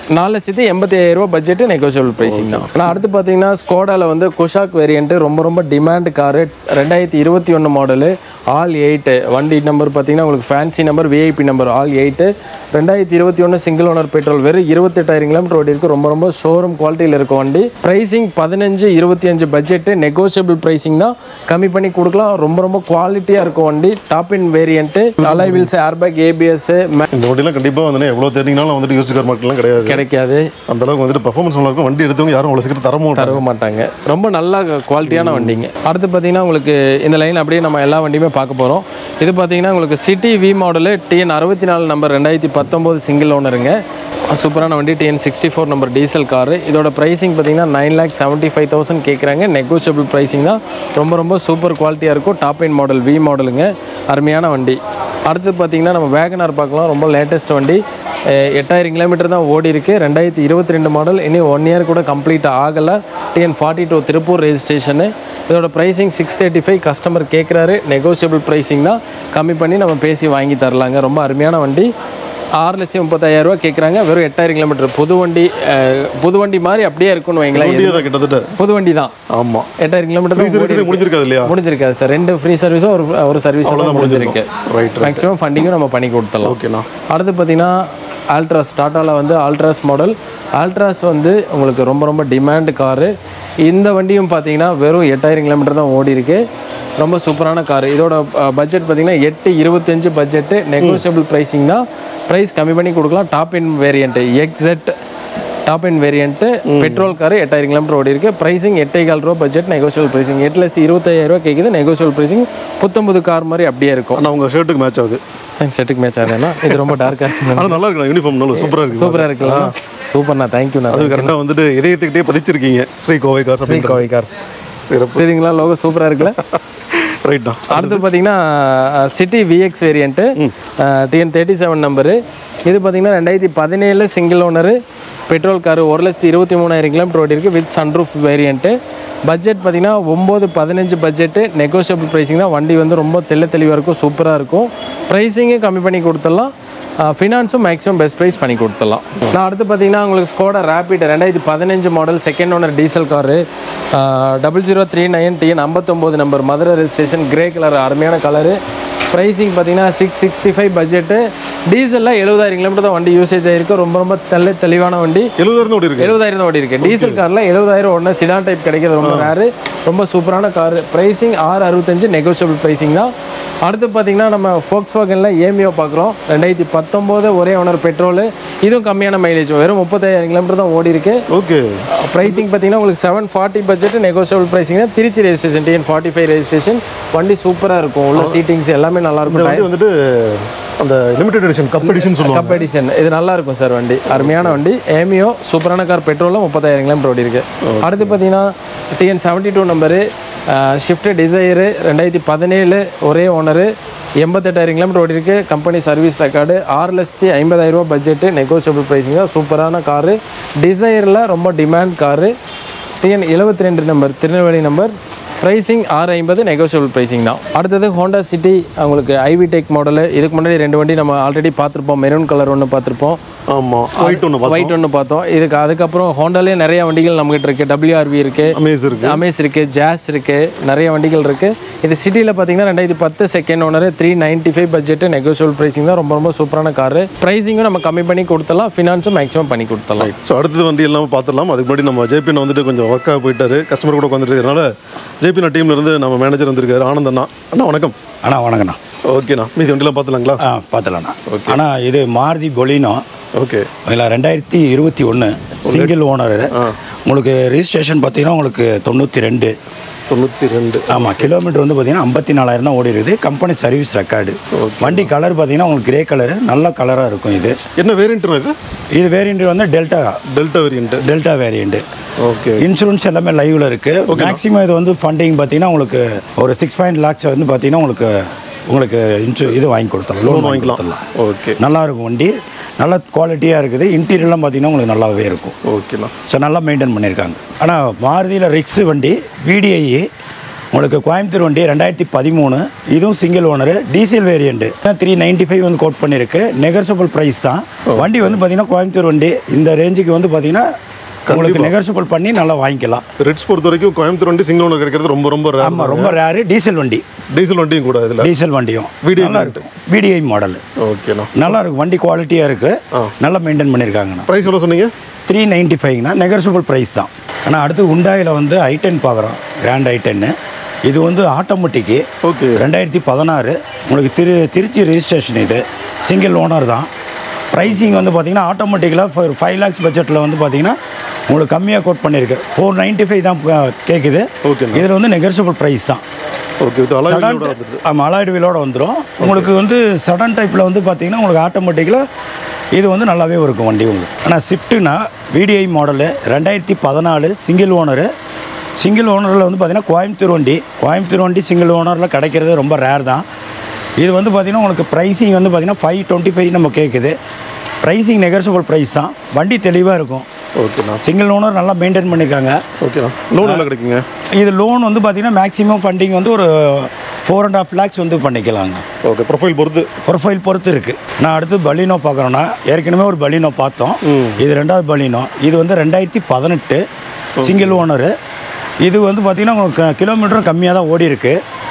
நாலு லட்சத்தி எண்பத்தி ஐயாயிரம் ரூபாய் பட்ஜெட் நெகோசியபிள் ப்ரைஸிங் தான் நான் அடுத்து பார்த்தீங்கன்னா ஸ்கோடாவில் வந்து குஷாக் வேரியண்ட்டு ரொம்ப ரொம்ப டிமாண்ட் காரு ரெண்டாயிரத்தி இருபத்தி ஒன்று மாடலு ஆல் எயிட்டு வண்டி நம்பர் பார்த்தீங்கன்னா உங்களுக்கு fancy number VIP number all eight ரெண்டாயிரத்தி இருபத்தி ஒன்று சிங்கிள் ஓனர் பெட்ரோல் வெறும் இருபத்தெட்டாயிரம் கிலோமீட்டர் ஓடி இருக்கு ரொம்ப ரொம்ப ஷோரூம் குவாலிட்டியில் இருக்க வண்டி ப்ரைஸிங் பதினஞ்சு இருபத்தி அஞ்சு பட்ஜெட்டு நெகோசியபிள் ப்ரைஸிங் தான் கம்மி பண்ணி கொடுக்கலாம் ரொம்ப ரொம்ப குவாலிட்டியாக இருக்கும் வண்டி top end variant alloy wheels airbag ABS இந்த வண்டிலாம் கண்டிப்பாக வந்து எவ்வளோ தேடிங்கனாலும் வந்துட்டு யூஸ் கார் மார்க்கெட்லாம் கிடையாது கிடைக்காது அந்த அளவுக்கு வந்துட்டு பர்ஃபார்மன்ஸ் நல்லா இருக்கும் வண்டி எடுத்தவங்க யாரும் அவ்வளோ சீக்கிரம் தர மாட்டாங்க தரவே மாட்டாங்க ரொம்ப நல்ல குவாலிட்டியான வண்டிங்க அடுத்து பார்த்தீங்கன்னா உங்களுக்கு இந்த லைன் அப்படியே நம்ம எல்லா வண்டியுமே பார்க்க போகிறோம் இது பார்த்தீங்கன்னா உங்களுக்கு சிட்டி வி மாடலு டிஎன் அறுபத்தி நாலு நம்பர் ரெண்டாயிரத்தி பத்தொம்போது சிங்கிள் ஓனருங்க சூப்பரான வண்டி TN sixty four number diesel car இதோட ப்ரைஸிங் பார்த்தீங்கன்னா nine lakh seventy five thousand கேட்குறாங்க நெகோஷியபிள் ப்ரைஸிங் தான் ரொம்ப ரொம்ப சூப்பர் குவாலிட்டியாக இருக்கும் டாப் இன் மாடல் வி மாடலுங்க அருமையான வண்டி அடுத்து பார்த்தீங்கன்னா நம்ம வேகனார் பார்க்கலாம் ரொம்ப லேட்டஸ்ட் வண்டி அஹ் எட்டாயிரம் கிலோமீட்டர் தான் ஓடி இருக்கு ரெண்டாயிரத்தி இருபத்தி ரெண்டு மாடல் இனி ஒன் இயர் கூட கம்ப்ளீட் ஆகலை TN forty two Tiruppur registration இதோட pricing six thirty five customer கேட்குறாரு நெகோஷியபிள் ப்ரைஸிங் தான் கம்மி பண்ணி நம்ம பேசி வாங்கி தரலாங்க ரொம்ப அருமையான வண்டி ஆறு லட்சத்தி முப்பத்தாயிரம் ரூபா கேட்குறாங்க வெறும் எட்டாயிரம் கிலோமீட்டர் புது வண்டி அஹ், புது வண்டி மாதிரி அப்படியே இருக்கும்னு வைங்களேன் வண்டியே தான் கிட்டத்தட்ட புது வண்டி தான் ஆமாம் எட்டாயிரம் கிலோமீட்டர் தான் ஓடி சர்வீஸ் முடிஞ்சிருக்காது இல்லையா முடிஞ்சிருக்காது சார் ரெண்டு ஃப்ரீ சர்வீஸும் ஒரு ஒரு சர்வீஸ் தான் முடிஞ்சிருக்கு ரைட் மேக்ஸிமம் ஃபண்டிங்கும் நம்ம பண்ணி கொடுத்துடலாம் ஓகேண்ணா அடுத்து பார்த்தீங்கன்னா ஆல்ட்ராஸ் டாட்டாவில் வந்து ஆல்ட்ராஸ் மாடல் ஆல்ட்ராஸ் வந்து உங்களுக்கு ரொம்ப ரொம்ப டிமாண்ட் காரு இந்த வண்டியும் பார்த்தீங்கன்னா வெறும் எட்டாயிரம் கிலோமீட்டர் தான் ஓடி இருக்கு ரொம்ப சூப்பரான காரு இதோட பட்ஜெட் பார்த்தீங்கன்னா எட்டு இருபத்தஞ்சு பட்ஜெட்டு நெகோசியபிள் ப்ரைஸிங் தான் ப்ரைஸ் கம்மி பண்ணி கொடுக்கலாம் top end variant exact top end variant petrol car எட்டாயிரம் கிலோமீட்டர் ஓடி இருக்கு ப்ரைஸிங் எட்டே கால் ரூபா பட்ஜெட் நெகோசியபிள் ப்ரைஸிங் எட்டு லட்சத்தி இருபத்தாயிரம் ரூபா கேட்குது நெகோசியபிள் ப்ரைஸிங் புத்தம்பது கார் மாதிரி அப்படியே இருக்கும் ஆனால் உங்கள் ஷர்ட்டுக்கு மேட்ச் ஆகுது செட்டுக்கு மேட்ச் ஆகுதுன்னா இது ரொம்ப டார்க்காக இருக்கு ஆனால் நல்லா இருக்கு யூனிஃபார்ம் நல்லா சூப்பராக இருக்கு சூப்பராக இருக்குல்ல சூப்பர்ண்ணா தேங்க்யூண்ணா அது கரெக்டாக வந்துட்டு இதயத்துக்கிட்டே பதிச்சிருக்கீங்க ஸ்ரீ கோவை கார் ஸ்ரீ கோவை கார்ஸ் சிறப்பு தெரியுங்களா லோகோ சூப்பராக இருக்குல்ல ரைட்டா அடுத்து பார்த்தீங்கன்னா City VX variant TN thirty seven number இது பார்த்தீங்கன்னா ரெண்டாயிரத்தி பதினேழு சிங்கிள் ஓனரு பெட்ரோல் காரு ஒரு லட்சத்தி இருபத்தி மூணாயிரம் கிலோமீட்டர் ஓடி இருக்கு வித் சன்ரூஃப் வேரியண்ட்டு பட்ஜெட் பார்த்தீங்கன்னா ஒம்பது பதினஞ்சு பட்ஜெட்டு நெகோஷியபிள் ப்ரைஸிங் தான் வண்டி வந்து ரொம்ப தெள்ள தெளிவாக இருக்கும் சூப்பராக இருக்கும் ப்ரைஸிங்கும் கம்மி பண்ணி கொடுத்துடலாம் ஃபினான்ஸும் மேக்ஸிமம் பெஸ்ட் ப்ரைஸ் பண்ணி கொடுத்துடலாம் நான் அடுத்து பார்த்தீங்கன்னா உங்களுக்கு ஸ்கோடா ரேபிட் ரெண்டாயிரத்தி பதினஞ்சு model second owner diesel car double zero three nine TN ஐம்பத்தொம்போது number Madurai registration grey colour அருமையான கலரு ப்ரைஸிங் பார்த்தீங்கன்னா சிக்ஸ் சிக்ஸ்டி ஃபைவ் பட்ஜெட்டு டீசலில் எழுபதாயிரம் கிலோமீட்டர் தான் வண்டி யூசேஜ் ஆயிருக்கு ரொம்ப ரொம்ப தெள்ள தெளிவான வண்டி எழுபதாயிரம் ஓடி இருக்கு எழுபதாயிரம் தான் ஓடி இருக்கு டீசல் காரில் எழுபதாயிரம் ஒன்று சிடான் டைப் கிடைக்கிறது ரொம்ப ரேரு ரொம்ப சூப்பரான கார் ப்ரைஸிங் ஆறு அறுபத்தஞ்சு நெகோஷியபிள் ப்ரைஸிங் தான் அடுத்து பார்த்தீங்கன்னா நம்ம ஃபோக்ஸ் வாகனில் ஏமியோ பார்க்குறோம் ரெண்டாயிரத்தி பத்தொம்போது ஒரே ஓனர் பெட்ரோலு இதுவும் கம்மியான மைலேஜ் வெறும் முப்பத்தாயிரம் கிலோமீட்டர் தான் ஓடி இருக்கு ஓகே ப்ரைஸிங் பார்த்தீங்கன்னா உங்களுக்கு seven forty budget negotiable pricing தான் Trichy registration TN forty five registration வண்டி சூப்பராக இருக்கும் உள்ள சீட்டிங்ஸ் எல்லாமே நல்லா இந்த இருக்கும் வண்டி வந்துட்டு அந்த லிமிடெட் எடிஷன் கப் எடிஷன் சொல்லுவாங்க கப் எடிஷன் இது நல்லா இருக்கும் சார் வண்டி அருமையான வண்டி ஏமியோ சூப்பரான கார் பெட்ரோலும் முப்பத்தாயிரம் கிலோமீட்டர் ஓடி இருக்கு அடுத்து பார்த்தீங்கன்னா TN seventy two number Swift Dzire ரெண்டாயிரத்தி பதினேழு ஒரே ஓனரு எண்பத்தெட்டாயிரம் கிலோமீட்டர் ஓடி இருக்கு கம்பெனி சர்வீஸ் ரெக்கார்டு ஆறு லட்சத்தி ஐம்பதாயிரம் ரூபா பட்ஜெட்டு நெகோஷியபிள் ப்ரைஸிங் தான் சூப்பரான காரு டிசைரில் ரொம்ப டிமாண்ட் காரு டிஎன் எழுபத்தி ரெண்டு நம்பர் திருநெல்வேலி நம்பர் ப்ரைஸிங் ஆறு ஐம்பது நெகோஷியபிள் ப்ரைஸிங் தான் அடுத்தது ஹோண்டா சிட்டி உங்களுக்கு ஐவி டெக் மாடலு இதுக்கு முன்னாடி ரெண்டு வண்டி நம்ம ஆல்ரெடி பார்த்துருப்போம் மெரூன் கலர் ஒன்று பார்த்துருப்போம் ஆமாம் ஒயிட் ஒன்று பார்த்தோம் ஒயிட் ஒன்று பார்த்தோம் இதுக்கு அதுக்கப்புறம் ஹோண்டாலே நிறைய வண்டிகள் நம்மகிட்ட இருக்குது டபிள்யூஆர்வி இருக்குது அமேஸ் இருக்கு அமேஸ் இருக்குது ஜாஸ் இருக்குது நிறைய வண்டிகள் இருக்குது இது சிட்டியில் பார்த்தீங்கன்னா ரெண்டாயிரத்தி பத்து second owner three ninety five budget negotiable pricing தான் ரொம்ப ரொம்ப சூப்பரான காரு ப்ரைஸிங்கும் நம்ம கம்மி பண்ணி கொடுத்துடலாம் ஃபினான்ஸும் மேக்ஸிமம் பண்ணி கொடுத்துடலாம் ஸோ அடுத்தது வண்டி எல்லாம் பார்த்துடலாம் அதுக்கு முன்னாடி நம்ம ஜேபின் வந்துட்டு கொஞ்சம் ஒர்க்காக போயிட்டாரு கஸ்டமர் கூட உட்காந்துட்டு இருக்கறனால ஜேபின் டீம்ல இருந்து நம்ம மேனேஜர் வந்திருக்காரு ஆனந்த் அண்ணா அண்ணா வணக்கம் அண்ணா வணக்கண்ணா ஓகேண்ணா மீதி வண்டிலாம் பார்த்துலாங்களா ஆ பார்த்துலாண்ணா ஆனால் இது மாருதி பொலினோ ஓகே இதில் ரெண்டாயிரத்தி இருபத்தி ஒன்று சிங்கிள் ஓனர் உங்களுக்கு ரிஜிஸ்ட்ரேஷன் பார்த்தீங்கன்னா உங்களுக்கு தொண்ணூற்றி ரெண்டு தொண்ணூற்றி ரெண்டு ஆமாம் கிலோமீட்டர் வந்து பார்த்தீங்கன்னா ஐம்பத்தி நாலாயிரம் தான் ஓடி இருக்குது கம்பெனி சர்வீஸ் ரெக்கார்டு வண்டி கலர் பார்த்தீங்கன்னா உங்களுக்கு கிரே கலரு நல்ல கலராக இருக்கும் இது என்ன வேரியன்ட்னா இது இது வேரியண்ட் வந்து Delta Delta variant Delta variant okay insurance எல்லாமே லைவ்ல இருக்கு மேக்ஸிமம் இது வந்து ஃபண்டிங் பார்த்தீங்கன்னா உங்களுக்கு ஒரு சிக்ஸ் பாயிண்ட் லேக்ஸ் வந்து பார்த்தீங்கன்னா உங்களுக்கு உங்களுக்கு இன்சூ இது வாங்கி கொடுத்துடலாம் லோன் வாங்கிக்கலாம் ஓகே நல்லா இருக்கும் வண்டி நல்ல குவாலிட்டியாக இருக்குது இன்டீரியர்லாம் பார்த்தீங்கன்னா உங்களுக்கு நல்லாவே இருக்கும் ஓகேண்ணா ஸோ நல்லா மெயின்டைன் பண்ணியிருக்காங்க ஆனால் மாருதியில் ரிக்ஸு வண்டி விடிஐ உங்களுக்கு கோயம்புத்தூர் வண்டி ரெண்டாயிரத்தி பதிமூணு இதுவும் single owner diesel variant three ninety five வந்து கோட் பண்ணியிருக்கு நெகர்சபிள் ப்ரைஸ் தான் வண்டி வந்து பார்த்தீங்கன்னா கோயம்புத்தூர் வண்டி இந்த ரேஞ்சுக்கு வந்து பார்த்தீங்கன்னா உங்களுக்கு நெகர்சபிள் பண்ணி நல்லா வாங்கிக்கலாம் ரெட்ஸ் பொறுத்த வரைக்கும் கோயம்புத்தூர் வண்டி சிங்கிள் ஓனர் கிடைக்கிறது ரொம்ப ரொம்ப rare. ஆமாம் ரொம்ப ரேரு டீசல் வண்டி டீசல் வண்டியும் கூட இதில் டீசல் வண்டியும் VDI நல்லா இருக்கும் விடிஐ மாடல் ஓகேண்ணா நல்லா இருக்கும் வண்டி குவாலிட்டியாக இருக்குது நல்லா மெயின்டைன் பண்ணியிருக்காங்கண்ணா ப்ரைஸ் எவ்வளோ சொன்னீங்க த்ரீ நைன்ட்டி ஃபைவ்னா நெகர்சபிள் ப்ரைஸ் தான் ஆனால் அடுத்து உண்டாயில் வந்து ஐ டென் பார்க்குறோம் கிராண்ட் ஐ டென்னு இது வந்து ஆட்டோமேட்டிக்கு ஓகே ரெண்டாயிரத்தி பதினாறு உங்களுக்கு திரு திருச்சி ரெஜிஸ்ட்ரேஷன் இது சிங்கிள் ஓனர் தான் ப்ரைஸிங் வந்து பார்த்தீங்கன்னா ஆட்டோமேட்டிக்கில் ஒரு ஃபைவ் லேக்ஸ் பட்ஜெட்டில் வந்து பார்த்தீங்கன்னா உங்களுக்கு கம்மியாக கோட் பண்ணியிருக்கு ஃபோர் நைன்ட்டி ஃபைவ் தான் அஹ், கேட்குது ஓகேண்ணா. இதில் வந்து நெகர்சபிள் ப்ரைஸ் தான் ஓகே இது அலாய் சடன் வீலோட வந்துட்டு ஆமாம் அலாய்டு வீலோட வந்துடும் உங்களுக்கு வந்து சடன் டைப்பில் வந்து பார்த்தீங்கன்னா உங்களுக்கு ஆட்டோமேட்டிக்கில் இது வந்து நல்லாவே இருக்கும் வண்டி உங்களுக்கு ஆனால் ஸ்விஃப்ட்டுனா விடிஐ மாடலு ரெண்டாயிரத்தி பதினாலு சிங்கிள் ஓனரு சிங்கிள் ஓனரில் வந்து பார்த்தீங்கன்னா கோயம்புத்தூர் வண்டி கோயம்புத்தூர் வண்டி சிங்கிள் ஓனரில் கிடைக்கிறது ரொம்ப ரேர் தான் இது வந்து பார்த்தீங்கன்னா உங்களுக்கு ப்ரைஸிங் வந்து பார்த்தீங்கன்னா ஃபைவ் டுவெண்ட்டி ஃபைவ் நம்ம கேட்குது ப்ரைஸிங் நெகர்சபிள் ப்ரைஸ் தான் வண்டி தெளிவாக இருக்கும் ஓகேண்ணா சிங்கிள் ஓனர் நல்லா மெயின்டைன் பண்ணியிருக்காங்க ஓகேண்ணா லோன் எல்லாம் கிடைக்குங்க இது லோன் வந்து பார்த்தீங்கன்னா மேக்ஸிமம் ஃபண்டிங் வந்து ஒரு ஃபோர் அண்ட் ஆஃப் லேக்ஸ் வந்து பண்ணிக்கலாங்க ஓகே ப்ரொஃபைல் பொறுத்து ப்ரொஃபைல் பொறுத்து இருக்குது நான் அடுத்து பலினோ பார்க்குறோன்னா ஏற்கனவே ஒரு பலினோ பார்த்தோம் இது ரெண்டாவது பலினோ இது வந்து ரெண்டாயிரத்தி பதினெட்டு சிங்கிள் ஓனரு இது வந்து பார்த்திங்கன்னா உங்களுக்கு கிலோமீட்டரும் கம்மியாக தான் ஓடி இருக்கு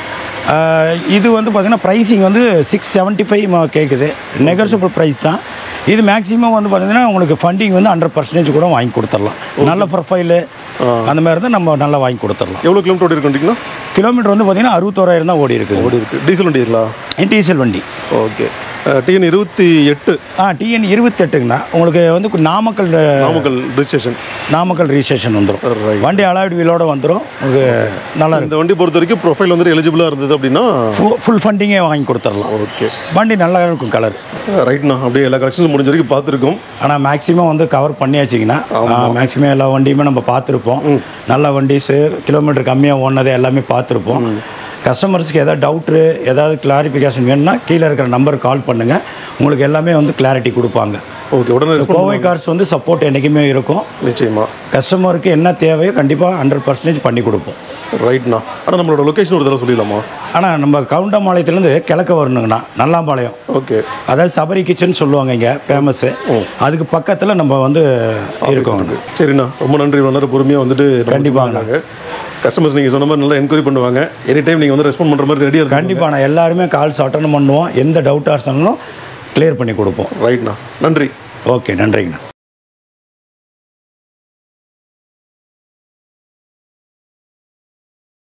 ஆஹ் இது வந்து பார்த்திங்கன்னா ப்ரைஸிங் வந்து சிக்ஸ் செவன்ட்டி ஃபைவ் கேட்குது நெகர்சபிள் ப்ரைஸ் தான் இது மேக்ஸிமம் வந்து பார்த்தீங்கன்னா உங்களுக்கு ஃபண்டிங் வந்து ஹண்ட்ரட் பர்சன்டேஜ் கூட வாங்கி கொடுத்துடலாம் நல்ல ப்ரொஃபைலு அந்த மாதிரி தான் நம்ம நல்லா வாங்கி கொடுத்துடலாம் எவ்வளோ கிலோமீட்டர் ஓடி இருக்குன்றீங்களா கிலோமீட்டர் வந்து பார்த்தீங்கன்னா அறுபத்தோராயிரம் தான் ஓடி இருக்குது ஓடி இருக்கு டீசல் வண்டிங்களா டீசல் வண்டி ஓகே டிஎன் இருபத்தி எட்டு ஆ டிஎன் இருபத்தெட்டுங்கண்ணா உங்களுக்கு வந்து கு- நாமக்கல் அஹ், நாமக்கல் ரிஜிஸ்ட்ரேஷன் நாமக்கல் ரிஜிஸ்ட்ரேஷன் வந்துடும் Right. வண்டி அலாய்டு வீலோட வந்துடும் உங்களுக்கு நல்லா இருக்கும் இந்த வண்டி பொறுத்த வரைக்கும் ப்ரொஃபைல் வந்துட்டு எலிஜிபிளாக இருந்தது அப்படின்னா ஃபுல் ஃபண்டிங்கே வாங்கி கொடுத்துடலாம் ஓகே வண்டி நல்லா இருக்கும் கலர் ரைட்ண்ணா அப்படியே எல்லா கலெக்ஷன்ஸும் முடிஞ்ச வரைக்கும் பார்த்துருக்கோம் ஆனால் மேக்ஸிமம் வந்து கவர் பண்ணியாச்சிங்கன்னா மேக்ஸிமம் எல்லா வண்டியுமே நம்ம பார்த்துருப்போம் நல்ல வண்டிஸு கிலோமீட்டர் கம்மியாக ஓடினது எல்லாமே பார்த்துருப்போம் கஸ்டமர்ஸ்க்கு ஏதாவது டவுட்ரு ஏதாவது கிளாரிஃபிகேஷன் வேணும்னா கீழே இருக்கிற நம்பருக்கு கால் பண்ணுங்கள் உங்களுக்கு எல்லாமே வந்து கிளாரிட்டி கொடுப்பாங்க ஓகே உடனே ரெஸ்பான்ஸ் கோவை கார்ஸ் வந்து சப்போர்ட் என்றைக்குமே இருக்கும் நிச்சயமா கஸ்டமருக்கு என்ன தேவையோ கண்டிப்பாக ஹண்ட்ரட் பர்சன்டேஜ் பண்ணி கொடுப்போம் ரைட்ண்ணா ஆனால் நம்மளோட லொக்கேஷன் ஒரு தடவை சொல்லிடலாமா ஆனால் நம்ம கவுண்டம்பாளையத்துலேருந்து கிழக்க வரணுங்கண்ணா நல்லாம்பாளையம் ஓகே அதாவது சபரி கிச்சன் சொல்லுவாங்க இங்கே ஃபேமஸ்ஸு அதுக்கு பக்கத்தில் நம்ம வந்து இருக்கோங்க சரிண்ணா ரொம்ப நன்றி இவ்வளோ நேரம் பொறுமையாக வந்துட்டு கண்டிப்பாங்க. கஸ்டமர்ஸ் நீங்கள் சொன்ன மாதிரி நல்லா என்கொயரி பண்ணுவாங்க எனி டைம் நீங்கள் வந்து ரெஸ்பாண்ட் பண்ணுற மாதிரி ரெடியாக இருக்கு கண்டிப்பாக நான் எல்லாருமே கால்ஸ் அட்டன் பண்ணுவோம் எந்த டவுட்டாக இருந்தாலும் கிளியர் பண்ணி கொடுப்போம் ரைட்ண்ணா நன்றி ஓகே நன்றிங்கண்ணா